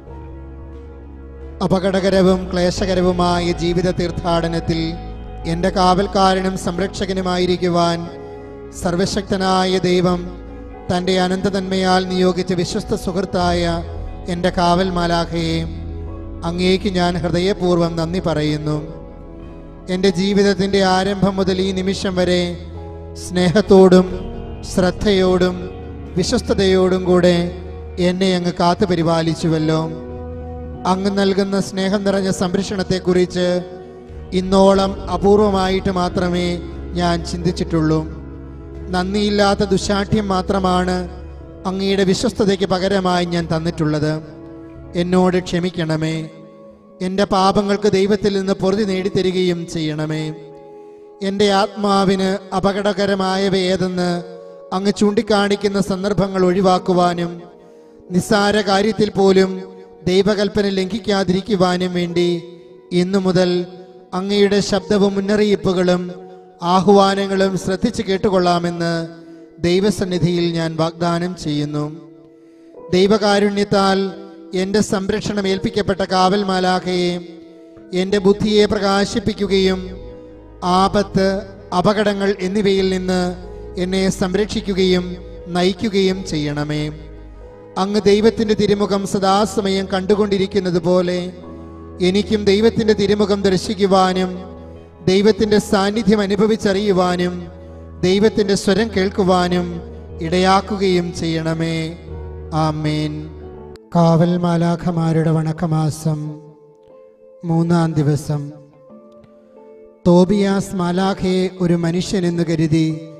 അപകടകരവും ക്ലേശകരവുമായ ജീവിത തീർത്ഥാടനത്തിൽ എൻ്റെ കാവൽക്കാരനും സംരക്ഷകനുമായിരിക്കുവാൻ സർവശക്തനായ ദൈവം തൻ്റെ അനന്തതന്മയാൽ നിയോഗിച്ച വിശ്വസ്ത സുഹൃത്തായ എൻ്റെ കാവൽ മാലാഖയെ അങ്ങേക്ക് ഞാൻ ഹൃദയപൂർവ്വം നന്ദി പറയുന്നു എൻ്റെ ജീവിതത്തിൻ്റെ ആരംഭം മുതൽ ഈ നിമിഷം വരെ സ്നേഹത്തോടും ശ്രദ്ധയോടും വിശ്വസ്തയോടും കൂടെ എന്നെ അങ്ങ് കാത്തു പരിപാലിച്ചുവല്ലോ അങ്ങ് നൽകുന്ന സ്നേഹം നിറഞ്ഞ സംരക്ഷണത്തെക്കുറിച്ച് ഇന്നോളം അപൂർവമായിട്ട് മാത്രമേ ഞാൻ ചിന്തിച്ചിട്ടുള്ളൂ നന്ദിയില്ലാത്ത ദുശാഠ്യം മാത്രമാണ് അങ്ങയുടെ വിശ്വസ്തതയ്ക്ക് പകരമായി ഞാൻ തന്നിട്ടുള്ളത് എന്നോട് ക്ഷമിക്കണമേ എൻ്റെ പാപങ്ങൾക്ക് ദൈവത്തിൽ നിന്ന് പൊറുതി നേടിത്തരികയും ചെയ്യണമേ എൻ്റെ ആത്മാവിന് അപകടകരമായവ ഏതെന്ന് അങ്ങ് ചൂണ്ടിക്കാണിക്കുന്ന സന്ദർഭങ്ങൾ ഒഴിവാക്കുവാനും നിസ്സാര കാര്യത്തിൽ പോലും ദൈവകൽപ്പന ലംഘിക്കാതിരിക്കുവാനും വേണ്ടി ഇന്നു മുതൽ അങ്ങയുടെ ശബ്ദവും മുന്നറിയിപ്പുകളും ആഹ്വാനങ്ങളും ശ്രദ്ധിച്ചു കേട്ടുകൊള്ളാമെന്ന് ദൈവസന്നിധിയിൽ ഞാൻ വാഗ്ദാനം ചെയ്യുന്നു ദൈവകാരുണ്യത്താൽ എൻ്റെ സംരക്ഷണം ഏൽപ്പിക്കപ്പെട്ട കാവൽ മാലാഖയെ എൻ്റെ ബുദ്ധിയെ പ്രകാശിപ്പിക്കുകയും ആപത്ത് അപകടങ്ങൾ എന്നിവയിൽ നിന്ന് എന്നെ സംരക്ഷിക്കുകയും നയിക്കുകയും ചെയ്യണമേ അങ്ങ് ദൈവത്തിൻ്റെ തിരുമുഖം സദാസമയം കണ്ടുകൊണ്ടിരിക്കുന്നത് പോലെ എനിക്കും ദൈവത്തിൻ്റെ തിരുമുഖം ദർശിക്കുവാനും ദൈവത്തിൻ്റെ സാന്നിധ്യം അനുഭവിച്ചറിയുവാനും ദൈവത്തിൻ്റെ സ്വരം കേൾക്കുവാനും ഇടയാക്കുകയും ചെയ്യണമേ ആമേൻ കാവൽ മാലാഖമാരുടെ വണക്കമാസം മൂന്നാം ദിവസം തോബിയാസ് മാലാഖയെ ഒരു മനുഷ്യനെന്ന് കരുതി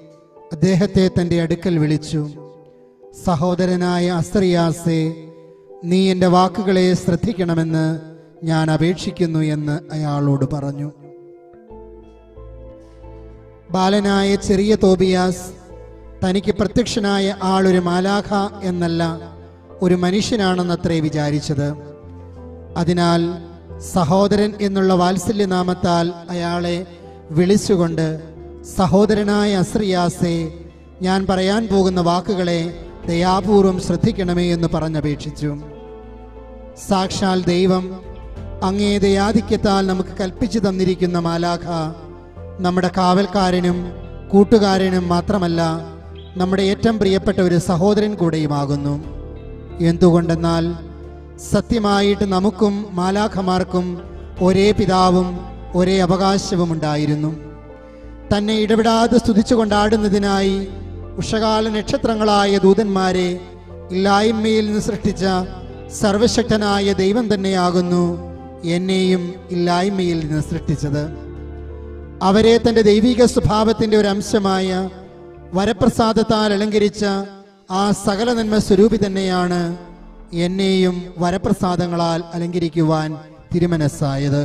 അദ്ദേഹത്തെ തൻ്റെ അടുക്കൽ വിളിച്ചു സഹോദരനായ അസ്ത്രിയാസെ നീ എൻ്റെ വാക്കുകളെ ശ്രദ്ധിക്കണമെന്ന് ഞാൻ അപേക്ഷിക്കുന്നു എന്ന് അയാളോട് പറഞ്ഞു ബാലനായ ചെറിയ തോബിയാസ് തനിക്ക് പ്രത്യക്ഷനായ ആളൊരു മാലാഖ എന്നല്ല ഒരു മനുഷ്യനാണെന്നത്രേ വിചാരിച്ചത് അതിനാൽ സഹോദരൻ എന്നുള്ള വാത്സല്യനാമത്താൽ അയാളെ വിളിച്ചുകൊണ്ട് സഹോദരനായ അസ്രിയാസെ ഞാൻ പറയാൻ പോകുന്ന വാക്കുകളെ ദയാപൂർവം ശ്രദ്ധിക്കണമേ എന്ന് പറഞ്ഞപേക്ഷിച്ചു സാക്ഷാൽ ദൈവം അങ്ങേ ദയാധിക്യത്താൽ നമുക്ക് കൽപ്പിച്ചു തന്നിരിക്കുന്ന മാലാഖ നമ്മുടെ കാവൽക്കാരനും കൂട്ടുകാരനും മാത്രമല്ല നമ്മുടെ ഏറ്റവും പ്രിയപ്പെട്ട ഒരു സഹോദരൻ കൂടെയുമാകുന്നു എന്തുകൊണ്ടെന്നാൽ സത്യമായിട്ട് നമുക്കും മാലാഖമാർക്കും ഒരേ പിതാവും ഒരേ അവകാശവും ഉണ്ടായിരുന്നു തന്നെ ഇടപെടാതെ സ്തുതിച്ചു കൊണ്ടാടുന്നതിനായി ഉഷകാല നക്ഷത്രങ്ങളായ ദൂതന്മാരെ ഇല്ലായ്മയിൽ നിന്ന് സൃഷ്ടിച്ച സർവശക്തനായ ദൈവം തന്നെയാകുന്നു എന്നെയും ഇല്ലായ്മയിൽ നിന്ന് സൃഷ്ടിച്ചത് അവരെ തന്റെ ദൈവിക സ്വഭാവത്തിന്റെ ഒരു അംശമായ വരപ്രസാദത്താൽ അലങ്കരിച്ച ആ സകല നന്മ സ്വരൂപി തന്നെയാണ് എന്നെയും വരപ്രസാദങ്ങളാൽ അലങ്കരിക്കുവാൻ തിരുമനസ്സായത്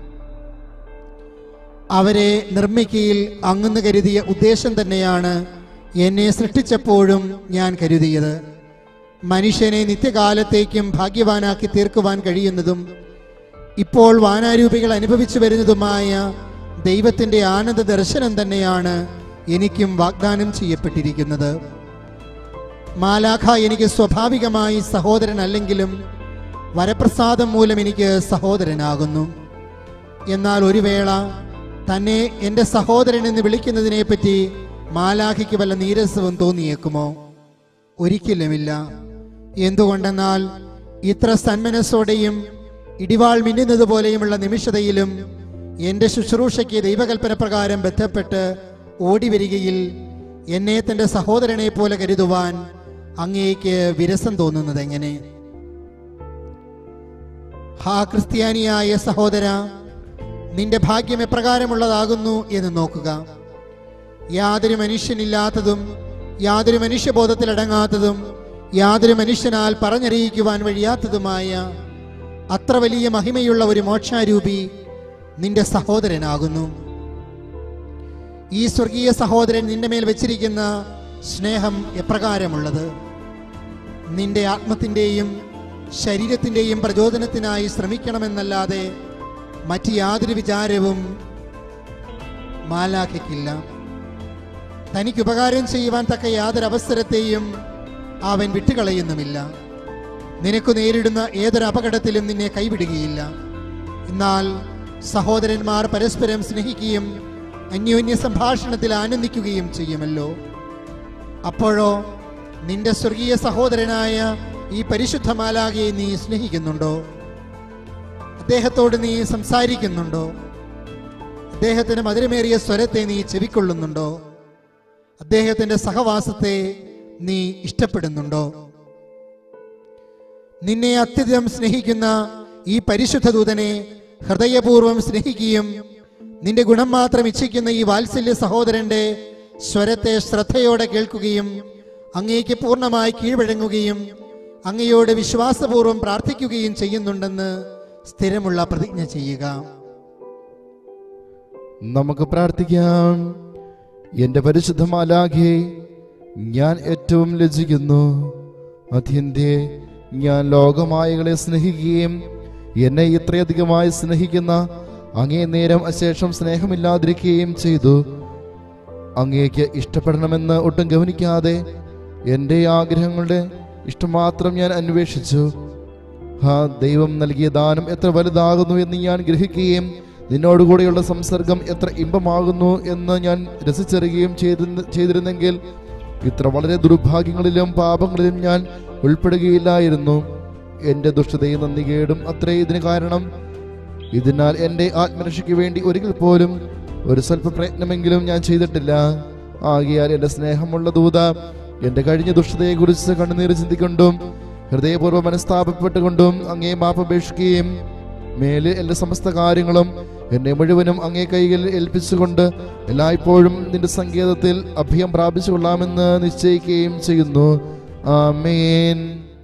അവരെ നിർമ്മിക്കയിൽ അങ്ങെന്ന് കരുതിയ ഉദ്ദേശം തന്നെയാണ് എന്നെ സൃഷ്ടിച്ചപ്പോഴും ഞാൻ കരുതിയത് മനുഷ്യനെ നിത്യകാലത്തേക്കും ഭാഗ്യവാനാക്കി തീർക്കുവാൻ കഴിയുന്നതും ഇപ്പോൾ വാനാരൂപികൾ അനുഭവിച്ചു വരുന്നതുമായ ദൈവത്തിന്റെ ആനന്ദ ദർശനം തന്നെയാണ് എനിക്കും വാഗ്ദാനം ചെയ്യപ്പെട്ടിരിക്കുന്നത് മാലാഖ എനിക്ക് സ്വാഭാവികമായി സഹോദരനല്ലെങ്കിലും വരപ്രസാദം മൂലം എനിക്ക് സഹോദരനാകുന്നു എന്നാൽ ഒരു വേള തന്നെ എൻ്റെ സഹോദരൻ എന്ന് വിളിക്കുന്നതിനെ പറ്റി മാലാഖയ്ക്ക് വല്ല നീരസവും തോന്നിയേക്കുമോ ഒരിക്കലുമില്ല എന്തുകൊണ്ടെന്നാൽ ഇത്ര സന്മനസ്സോടെയും ഇടിവാൾ മിന്നുന്നത് പോലെയുമുള്ള നിമിഷതയിലും എൻ്റെ ശുശ്രൂഷയ്ക്ക് ദൈവകൽപ്പന പ്രകാരം ബന്ധപ്പെട്ട് ഓടി വരികയിൽ എന്നെ തൻ്റെ സഹോദരനെ പോലെ കരുതുവാൻ അങ്ങേക്ക് വിരസം തോന്നുന്നത് എങ്ങനെ ഹാ ക്രിസ്ത്യാനിയായ സഹോദര നിന്റെ ഭാഗ്യം എപ്രകാരമുള്ളതാകുന്നു എന്ന് നോക്കുക യാതൊരു മനുഷ്യനില്ലാത്തതും യാതൊരു മനുഷ്യബോധത്തിലടങ്ങാത്തതും യാതൊരു മനുഷ്യനാൽ പറഞ്ഞറിയിക്കുവാൻ വഴിയാത്തതുമായ അത്ര വലിയ മഹിമയുള്ള ഒരു മോക്ഷാരൂപി നിന്റെ സഹോദരനാകുന്നു ഈ സ്വർഗീയ സഹോദരൻ നിന്റെ മേൽ വെച്ചിരിക്കുന്ന സ്നേഹം എപ്രകാരമുള്ളത് നിന്റെ ആത്മത്തിൻ്റെയും ശരീരത്തിൻ്റെയും പ്രചോദനത്തിനായി ശ്രമിക്കണമെന്നല്ലാതെ മറ്റ് യാതൊരു വിചാരവും മാലാഖയ്ക്കില്ല തനിക്ക് ഉപകാരം ചെയ്യുവാൻ തക്ക യാതൊരു അവസരത്തെയും അവൻ വിട്ടുകളയുന്നുമില്ല നിനക്ക് നേരിടുന്ന ഏതൊരു അപകടത്തിലും നിന്നെ കൈവിടുകയില്ല എന്നാൽ സഹോദരന്മാർ പരസ്പരം സ്നേഹിക്കുകയും അന്യോന്യ സംഭാഷണത്തിൽ ആനന്ദിക്കുകയും ചെയ്യുമല്ലോ അപ്പോഴോ നിന്റെ സ്വർഗീയ സഹോദരനായ ഈ പരിശുദ്ധ മാലാകയെ നീ സ്നേഹിക്കുന്നുണ്ടോ അദ്ദേഹത്തോട് നീ സംസാരിക്കുന്നുണ്ടോ അദ്ദേഹത്തിന് മധുരമേറിയ സ്വരത്തെ നീ ചെവിക്കൊള്ളുന്നുണ്ടോ അദ്ദേഹത്തിന്റെ സഹവാസത്തെ നീ ഇഷ്ടപ്പെടുന്നുണ്ടോ നിന്നെ അത്യധികം സ്നേഹിക്കുന്ന ഈ പരിശുദ്ധ ദൂതനെ ഹൃദയപൂർവ്വം സ്നേഹിക്കുകയും നിന്റെ ഗുണം മാത്രം ഇച്ഛിക്കുന്ന ഈ വാത്സല്യ സഹോദരന്റെ സ്വരത്തെ ശ്രദ്ധയോടെ കേൾക്കുകയും അങ്ങേക്ക് പൂർണ്ണമായി കീഴ്വഴങ്ങുകയും അങ്ങയോട് വിശ്വാസപൂർവ്വം പ്രാർത്ഥിക്കുകയും ചെയ്യുന്നുണ്ടെന്ന് സ്ഥിരമുള്ള പ്രതിജ്ഞ ചെയ്യുക നമുക്ക് പ്രാർത്ഥിക്കാം എൻ്റെ പരിശുദ്ധ മാലാഖെ ഞാൻ ഏറ്റവും ലജ്ജിക്കുന്നു അത്യന്തേ ഞാൻ ലോകമായകളെ സ്നേഹിക്കുകയും എന്നെ ഇത്രയധികമായി സ്നേഹിക്കുന്ന അങ്ങേ നേരം അശേഷം സ്നേഹമില്ലാതിരിക്കുകയും ചെയ്തു അങ്ങേക്ക് ഇഷ്ടപ്പെടണമെന്ന് ഒട്ടും ഗവനിക്കാതെ എൻ്റെ ആഗ്രഹങ്ങളുടെ ഇഷ്ടം മാത്രം ഞാൻ അന്വേഷിച്ചു ഹാ ദൈവം നൽകിയ ദാനം എത്ര വലുതാകുന്നു എന്ന് ഞാൻ ഗ്രഹിക്കുകയും നിന്നോടുകൂടെയുള്ള സംസർഗം എത്ര ഇമ്പമാകുന്നു എന്ന് ഞാൻ രസിച്ചറിയുകയും ചെയ്തിരുന്ന ചെയ്തിരുന്നെങ്കിൽ ഇത്ര വളരെ ദുർഭാഗ്യങ്ങളിലും പാപങ്ങളിലും ഞാൻ ഉൾപ്പെടുകയില്ലായിരുന്നു എൻ്റെ ദുഷ്ടതയും നന്ദികേടും അത്രേ ഇതിന് കാരണം ഇതിനാൽ എൻ്റെ ആത്മരക്ഷയ്ക്ക് വേണ്ടി ഒരിക്കൽ പോലും ഒരു സ്വല്പ പ്രയത്നമെങ്കിലും ഞാൻ ചെയ്തിട്ടില്ല ആകിയാൽ എൻ്റെ സ്നേഹമുള്ള ദൂത എൻ്റെ കഴിഞ്ഞ ദുഷ്ടതയെക്കുറിച്ച് കണ്ണുനീർ ചിന്തിക്കൊണ്ടും ഹൃദയപൂർവ്വം മനസ്താപപ്പെട്ടുകൊണ്ടും അങ്ങേ മാപ്പപേക്ഷിക്കുകയും മേലെ എൻ്റെ സമസ്ത കാര്യങ്ങളും എന്നെ മുഴുവനും അങ്ങേ കൈകൾ ഏൽപ്പിച്ചുകൊണ്ട് എല്ലായ്പ്പോഴും നിന്റെ സങ്കേതത്തിൽ അഭയം പ്രാപിച്ചു കൊള്ളാമെന്ന് നിശ്ചയിക്കുകയും ചെയ്യുന്നു ആമേൻ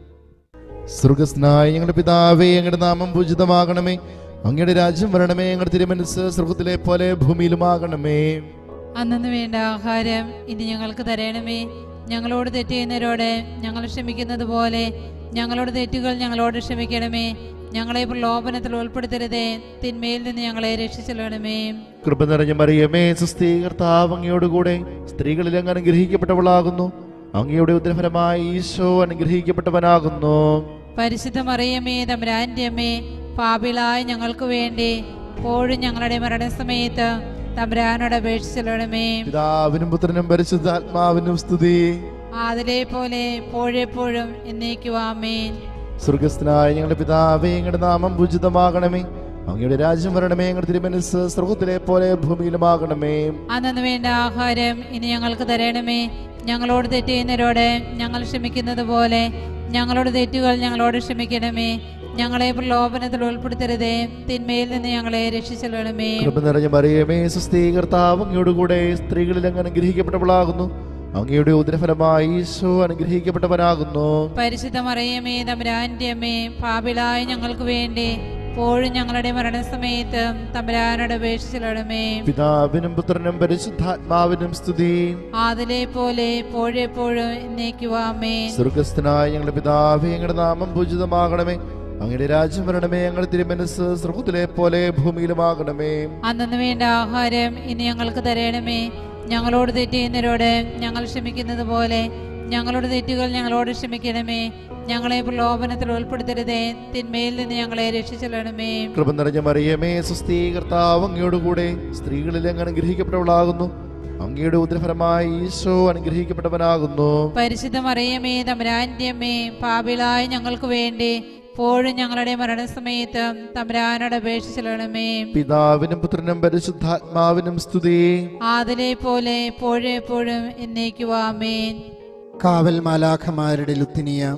സ്വർഗസ്നായ ഞങ്ങളുടെ പിതാവേ ഞങ്ങളുടെ നാമം പൂജിതമാകണമേ അങ്ങയുടെ രാജ്യം വരണമേ ഞങ്ങളുടെ തിരുമനസ് സ്വർഗത്തിലെ പോലെ ഭൂമിയിലുമാകണമേ അന്നു വേണ്ട ആഹാരം ഇനി ഞങ്ങൾക്ക് തരണമേ ഞങ്ങളോട് തെറ്റ് ചെയ്യുന്നവരോട് ഞങ്ങൾ ക്ഷമിക്കുന്നത് പോലെ ഞങ്ങളുടെ തെറ്റുകൾ ഞങ്ങളോട് ക്ഷമിക്കണമേ ഞങ്ങളെ പ്രലോഭനത്തിൽ ഉൾപ്പെടുത്തരുതേ തിന്മയിൽ നിന്ന് ഞങ്ങളെ രക്ഷിച്ചെല്ലണമേ കൃപ നിറഞ്ഞ മറിയമേ സുസ്ഥീ കർത്താവ് അങ്ങയോടുകൂടെ സ്ത്രീകളിൽ അങ്ങ് അനുഗ്രഹിക്കപ്പെട്ടവളാകുന്നു അങ്ങയുടെ ഉദരഫലമായി ഈശോ അനുഗ്രഹിക്കപ്പെട്ടവനാകുന്നു പരിശുദ്ധ മറിയമേ തമ്പുരാന്റെ അമ്മേ പാപിളായ ഞങ്ങൾക്ക് വേണ്ടി എപ്പോഴും ഞങ്ങളുടെ മരണസമയത്ത് തമ്പുരാനോട് അപേക്ഷിച്ചെല്ലണമേ പിതാവിനും പുത്രനും പരിശുദ്ധാത്മാവിനും സ്തുതി അതിലെ പോലെ എപ്പോഴെപ്പോഴും എന്നേക്കുവാമേൻ സ്വർഗസ്ഥനായ ഞങ്ങളുടെ പിതാവേ ഞങ്ങളുടെ നാമം പൂജിതമാകണമേ അങ്ങയുടെ രാജ്യം വരണമേ ഞങ്ങളുടെ തിരുമനസ് സ്വർഗത്തിലെ പോലെ ഭൂമിയിലുമാകണമേ അന്നു വേണ്ട ആഹാരം ഇനി ഞങ്ങൾക്ക് തരണമേ ഞങ്ങളോട് തെറ്റ് ചെയ്യുന്നവരോട് ഞങ്ങൾ ക്ഷമിക്കുന്നത് പോലെ ഞങ്ങളുടെ തെറ്റുകൾ ഞങ്ങളോട് ക്ഷമിക്കണമേ ഞങ്ങളെ പ്രലോഭനത്തിൽ ഉൾപ്പെടുത്തരുതേ തിന്മയിൽ നിന്ന് ഞങ്ങളെ രക്ഷിച്ചെല്ലണമേ കൃപ നിറഞ്ഞ മറിയമേ സുസ്ഥീ കർത്താവ് അങ്ങയോടുകൂടെ സ്ത്രീകളിൽ അങ്ങ് അനുഗ്രഹിക്കപ്പെട്ടവളാകുന്നു അങ്ങയുടെ ഉദരഫലമായി ഈശോ അനുഗ്രഹിക്കപ്പെട്ടവനാകുന്നു പരിശുദ്ധ മറിയമേ തമ്പുരാന്റെ അമ്മേ പാപിളായ ഞങ്ങൾക്ക് വേണ്ടി എപ്പോഴും ഞങ്ങളുടെ മരണസമയത്ത് തമ്പുരാനോട് അപേക്ഷിച്ചെല്ലണമേ പിതാവിനും പുത്രനും പരിശുദ്ധാത്മാവിനും സ്തുതി അതിലെ പോലെ എപ്പോഴെപ്പോഴും എന്നേക്കുവാമേ സ്വർഗസ്ഥനായ ഞങ്ങളുടെ പിതാവേ ഞങ്ങളുടെ നാമം പൂജിതമാകണമേ അങ്ങയുടെ രാജ്യം വരണമേ ഞങ്ങളുടെ തിരുമനസ് സ്വർഗത്തിലെ പോലെ ഭൂമിയിലുമാകണമേ അന്നു വേണ്ട ആഹാരം ഇനി ഞങ്ങൾക്ക് തരണമേ ഞങ്ങളോട് തെറ്റ് ചെയ്യുന്നവരോട് ഞങ്ങൾ ക്ഷമിക്കുന്നത് പോലെ ഞങ്ങളുടെ തെറ്റുകൾ ഞങ്ങളോട് ക്ഷമിക്കണമേ ഞങ്ങളെ പ്രലോഭനത്തിൽ ഉൾപ്പെടുത്തരുതേ തിന്മയിൽ നിന്ന് ഞങ്ങളെ രക്ഷിച്ചെല്ലണമേ കൃപ നിറഞ്ഞ മറിയമേ സുസ്ഥീ കർത്താവ് അങ്ങയോടുകൂടെ സ്ത്രീകളിൽ അങ്ങ് അനുഗ്രഹിക്കപ്പെട്ടവളാകുന്നു അങ്ങയുടെ ഉദരഫലമായി ഈശോ അനുഗ്രഹിക്കപ്പെട്ടവനാകുന്നു പരിശുദ്ധ മറിയമേ തമ്പുരാന്റെ അമ്മേ പാപിളായ ഞങ്ങൾക്ക് വേണ്ടി എപ്പോഴും ഞങ്ങളുടെ മരണസമയത്ത് തമ്പുരാനോട് അപേക്ഷിച്ചെല്ലണമേ പിതാവിനും പുത്രനും പരിശുദ്ധാത്മാവിനും സ്തുതി അതിലെ പോലെ എപ്പോഴെപ്പോഴും എന്നേക്കുവാമേൻ കാവൽ മാലാഖമാരുടെ ലുത്തിനിയ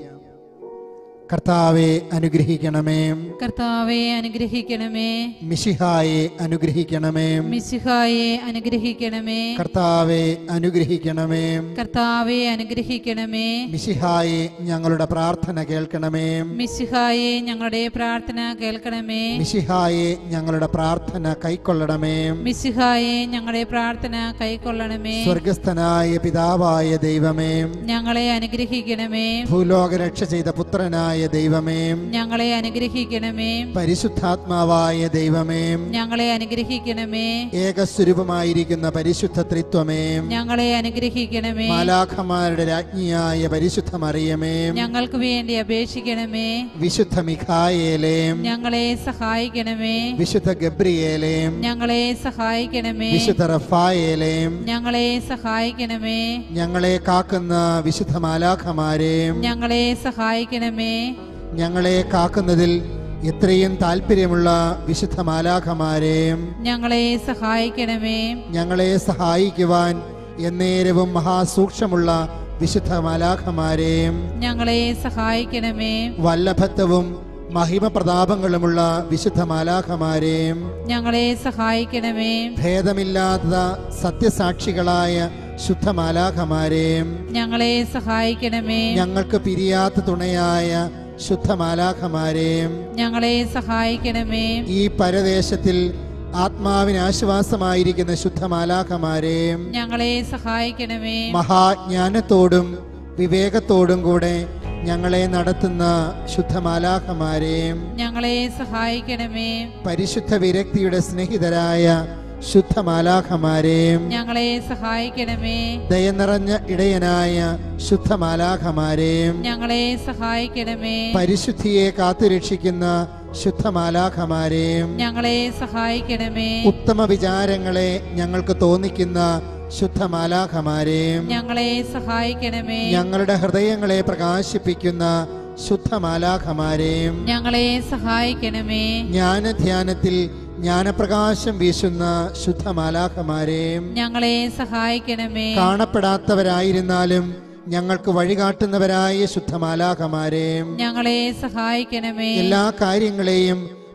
കർത്താവെ അനുഗ്രഹിക്കണമേ കർത്താവെ അനുഗ്രഹിക്കണമേ മിശിഹായെ അനുഗ്രഹിക്കണമേ മിശിഹായെ അനുഗ്രഹിക്കണമേ കർത്താവെ അനുഗ്രഹിക്കണമേ കർത്താവെ അനുഗ്രഹിക്കണമേ മിശിഹായെ ഞങ്ങളുടെ പ്രാർത്ഥന കേൾക്കണമേ മിശിഹായെ ഞങ്ങളുടെ പ്രാർത്ഥന കേൾക്കണമേ മിശിഹായെ ഞങ്ങളുടെ പ്രാർത്ഥന കൈക്കൊള്ളണമേ മിശിഹായെ ഞങ്ങളുടെ പ്രാർത്ഥന കൈക്കൊള്ളണമേ സ്വർഗസ്ഥനായ പിതാവായ ദൈവമേ ഞങ്ങളെ അനുഗ്രഹിക്കണമേ ഭൂലോക രക്ഷ ചെയ്ത പുത്രനായ ദൈവമേ ഞങ്ങളെ അനുഗ്രഹിക്കണമേ പരിശുദ്ധാത്മാവായ ദൈവമേ ഞങ്ങളെ അനുഗ്രഹിക്കണമേ ഏകസ്വരൂപമായിരിക്കുന്ന പരിശുദ്ധ ത്രിത്വമേ ഞങ്ങളെ അനുഗ്രഹിക്കണമേ മാലാഖമാരുടെ രാജ്ഞിയായ പരിശുദ്ധ മറിയമേ ഞങ്ങൾക്ക് വേണ്ടി അപേക്ഷിക്കണമേ വിശുദ്ധ മിഖായേലേ ഞങ്ങളെ സഹായിക്കണമേ വിശുദ്ധ ഗബ്രിയേലേ ഞങ്ങളെ സഹായിക്കണമേ വിശുദ്ധ റഫായേലേ ഞങ്ങളെ സഹായിക്കണമേ ഞങ്ങളെ കാക്കുന്ന വിശുദ്ധ മാലാഖമാരെ ഞങ്ങളെ സഹായിക്കണമേ ഞങ്ങളെ കാക്കുന്നതിൽ എത്രയും താല്പര്യമുള്ള വിശുദ്ധ മാലാഖമാരെ ഞങ്ങളെ സഹായിക്കണമേ ഞങ്ങളെ സഹായിക്കുവാൻ എന്നേരവും മഹാസൂക്ഷ്മമുള്ള വിശുദ്ധ മാലാഖമാരെ ഞങ്ങളെ സഹായിക്കണമേ വല്ലഭത്വവും മഹിമ പ്രതാപങ്ങളുമുള്ള വിശുദ്ധ മാലാഖമാരെ ഞങ്ങളെ സഹായിക്കണമേ ഭേദമില്ലാത്ത സത്യസാക്ഷികളായ ശുദ്ധ മാലാഖമാരെ ഞങ്ങളെ സഹായിക്കണമേ ഞങ്ങൾക്ക് പിരിയാത്ത തുണയായ ശുദ്ധ മാലാഖമാരെ ഞങ്ങളെ സഹായിക്കണമേ ഈ പരദേശത്തിൽ ആത്മാവിന് ആശ്വാസമായിരിക്കുന്ന ശുദ്ധ മാലാഖമാരെ ഞങ്ങളെ സഹായിക്കണമേ മഹാജ്ഞാനത്തോടും വിവേകത്തോടും കൂടെ ഞങ്ങളെ നടത്തുന്ന ശുദ്ധ മാലാഖമാരെ ഞങ്ങളെ സഹായിക്കണമേ പരിശുദ്ധ വിരക്തിയുടെ സ്നേഹിതരായ ശുദ്ധ മാലാഖമാരെ ഞങ്ങളെ സഹായിക്കണമേ ദയ നിറഞ്ഞ ഇടയനായ ശുദ്ധ മാലാഖമാരെ ഞങ്ങളെ സഹായിക്കണമേ പരിശുദ്ധിയെ കാത്തുരക്ഷിക്കുന്ന ശുദ്ധ മാലാഖമാരെ ഞങ്ങളെ സഹായിക്കണമേ ഉത്തമ വിചാരങ്ങളെ ഞങ്ങൾക്ക് തോന്നിക്കുന്ന ശുദ്ധ മാലാഖമാരെ ഞങ്ങളെ സഹായിക്കണമേ ഞങ്ങളുടെ ഹൃദയങ്ങളെ പ്രകാശിപ്പിക്കുന്ന ശുദ്ധ മാലാഖമാരെ ഞങ്ങളെ സഹായിക്കണമേ ജ്ഞാനധ്യാനത്തിൽ ജ്ഞാനപ്രകാശം വീശുന്ന ശുദ്ധ മാലാഖമാരെ ഞങ്ങളെ സഹായിക്കണമേ കാണപ്പെടാത്തവരായിരുന്നാലും ഞങ്ങൾക്ക് വഴികാട്ടുന്നവരായ ശുദ്ധ മാലാഖമാരെ ഞങ്ങളെ സഹായിക്കണമേ എല്ലാ കാര്യങ്ങളെയും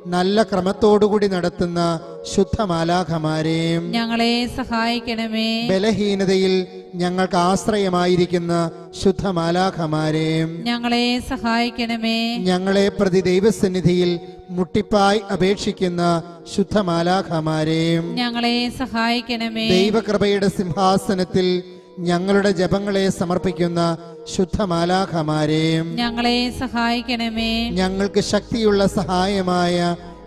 നല്ല ക്രമത്തോടുകൂടി നടത്തുന്ന ശുദ്ധമാലാഖമാരെയും ഞങ്ങളെ സഹായിക്കണമേ ബലഹീനതയിൽ ഞങ്ങൾക്ക് ആശ്രയമായിരിക്കുന്ന ശുദ്ധമാലാഖമാരെയും ഞങ്ങളെ സഹായിക്കണമേ ഞങ്ങളെ പ്രതി ദൈവസന്നിധിയിൽ മുട്ടിപ്പായി അപേക്ഷിക്കുന്ന ശുദ്ധമാലാഖമാരെയും ഞങ്ങളെ സഹായിക്കണമേ ദൈവകൃപയുടെ സിംഹാസനത്തിൽ ഞങ്ങളുടെ ജപങ്ങളെ സമർപ്പിക്കുന്ന ശുദ്ധമാലാഖമാരെയും ഞങ്ങളെ സഹായിക്കണമേ ഞങ്ങൾക്ക് ശക്തിയുള്ള സഹായമായ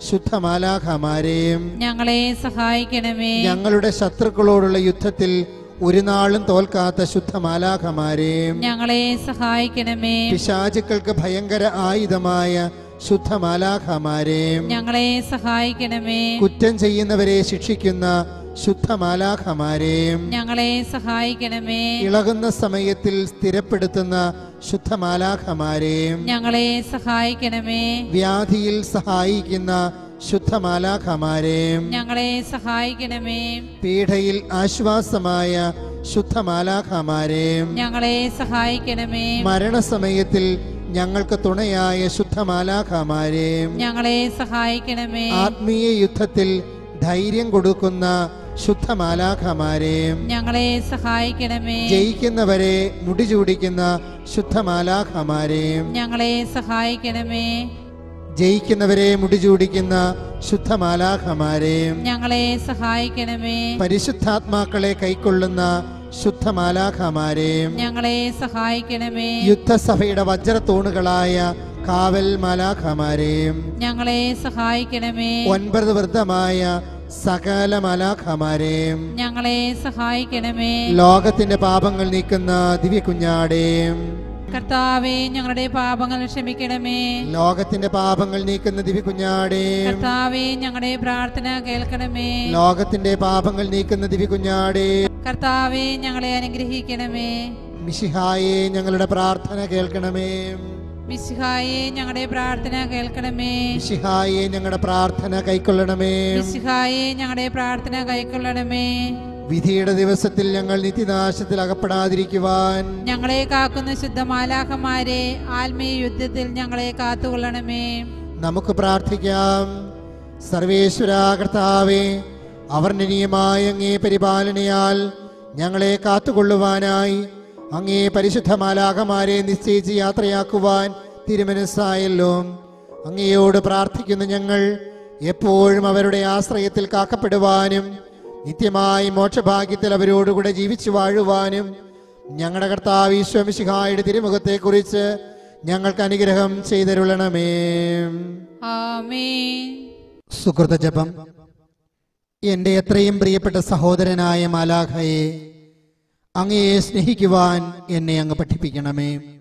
ശുദ്ധമാലാഖമാരെയും ഞങ്ങളെ സഹായിക്കണമേ ഞങ്ങളുടെ ശത്രുക്കളോടുള്ള യുദ്ധത്തിൽ ഒരു നാളും തോൽക്കാത്ത ശുദ്ധമാലാഖമാരെയും ഞങ്ങളെ സഹായിക്കണമേ പിശാചുക്കൾക്ക് ഭയങ്കര ആയുധമായ ശുദ്ധമാലാഖമാരെയും ഞങ്ങളെ സഹായിക്കണമേ കുറ്റം ചെയ്യുന്നവരെ ശിക്ഷിക്കുന്ന ശുദ്ധമാലാഖമാരെയും ഞങ്ങളെ സഹായിക്കണമേ ഇളകുന്ന സമയത്തിൽ സ്ഥിരപ്പെടുത്തുന്ന ശുദ്ധമാലാഖമാരെയും ഞങ്ങളെ സഹായിക്കണമേ വ്യാധിയിൽ സഹായിക്കുന്ന ശുദ്ധമാലാഖമാരെയും ഞങ്ങളെ സഹായിക്കണമേ പീഡയിൽ ആശ്വാസമായ ശുദ്ധമാലാഖമാരെയും ഞങ്ങളെ സഹായിക്കണമേ മരണസമയത്തിൽ ഞങ്ങൾക്ക് തുണയായ ശുദ്ധമാലാഖമാരെയും ഞങ്ങളെ സഹായിക്കണമേ ആത്മീയ യുദ്ധത്തിൽ ധൈര്യം കൊടുക്കുന്ന ശുദ്ധമാലാഖമാരെയും ഞങ്ങളെ സഹായിക്കണമേ ജയിക്കുന്നവരെ മുടിചൂടിക്കുന്ന ശുദ്ധമാലാഖമാരെയും ഞങ്ങളെ സഹായിക്കണമേ ജയിക്കുന്നവരെ മുടിചൂടിക്കുന്ന ശുദ്ധമാലാഖമാരെയും ഞങ്ങളെ സഹായിക്കണമേ പരിശുദ്ധാത്മാക്കളെ കൈക്കൊള്ളുന്ന ശുദ്ധമാലാഖമാരെയും ഞങ്ങളെ സഹായിക്കണമേ യുദ്ധസഭയുടെ വജ്രത്തൂണുകളായ കാവൽ മാലാഖമാരെയും ഞങ്ങളെ സഹായിക്കണമേ ഒൻപത് വൃദ്ധമായ സകല മാലാഖമാരെയും ഞങ്ങളെ സഹായിക്കണമേ ലോകത്തിന്റെ പാപങ്ങൾ നീക്കുന്ന ദിവ്യ കുഞ്ഞാടെയും കർത്താവെ ഞങ്ങളുടെ പാപങ്ങൾ ക്ഷമിക്കണമേ ലോകത്തിന്റെ പാപങ്ങൾ നീക്കുന്ന ദിവ്യ കുഞ്ഞാടെയും കർത്താവെ ഞങ്ങളുടെ പ്രാർത്ഥന കേൾക്കണമേ ലോകത്തിന്റെ പാപങ്ങൾ നീക്കുന്ന ദിവ്യ കുഞ്ഞാടേ കർത്താവെ ഞങ്ങളെ അനുഗ്രഹിക്കണമേ മിശിഹായെ ഞങ്ങളുടെ പ്രാർത്ഥന കേൾക്കണമേ മിശിഹായെ ഞങ്ങളുടെ പ്രാർത്ഥന കേൾക്കണമേ മിശിഹായെ ഞങ്ങളുടെ പ്രാർത്ഥന കൈക്കൊള്ളണമേ മിശിഹായെ ഞങ്ങളുടെ പ്രാർത്ഥന കൈക്കൊള്ളണമേ വിധിയുടെ ദിവസത്തിൽ ഞങ്ങൾ നിത്യനാശത്തിൽ അകപ്പെടാതിരിക്കുവാൻ ഞങ്ങളെ കാക്കുന്ന ശുദ്ധമാലാഖമാരെ ആത്മീയ യുദ്ധത്തിൽ ഞങ്ങളെ കാത്തുകൊള്ളണമേ നമുക്ക് പ്രാർത്ഥിക്കാം സർവേശ്വര കർത്താവേ അവർണ്ണനീയമായ അങ്ങേ പരിപാലനയാൽ ഞങ്ങളെ കാത്തുകൊള്ളുവാനായി അങ്ങേ പരിശുദ്ധ മാലാകമാരെ നിശ്ചയിച്ച് യാത്രയാക്കുവാൻ തിരുമനസ്സായല്ലോ അങ്ങയോട് പ്രാർത്ഥിക്കുന്ന ഞങ്ങൾ എപ്പോഴും അവരുടെ ആശ്രയത്തിൽ കാക്കപ്പെടുവാനും നിത്യമായി മോക്ഷഭാഗ്യത്തിൽ അവരോടുകൂടെ ജീവിച്ചു വാഴുവാനും ഞങ്ങളുടെ കർത്താവ് ഈശ്വമിശിഹായുടെ തിരുമുഖത്തെക്കുറിച്ച് ഞങ്ങൾക്ക് അനുഗ്രഹം ചെയ്തരുളണമേ ആമേൻ സുഹൃത ജപം എൻ്റെ എത്രയും പ്രിയപ്പെട്ട സഹോദരനായ മാലാഖയെ അങ്ങയെ സ്നേഹിക്കുവാൻ എന്നെ അങ്ങ് പഠിപ്പിക്കണമേ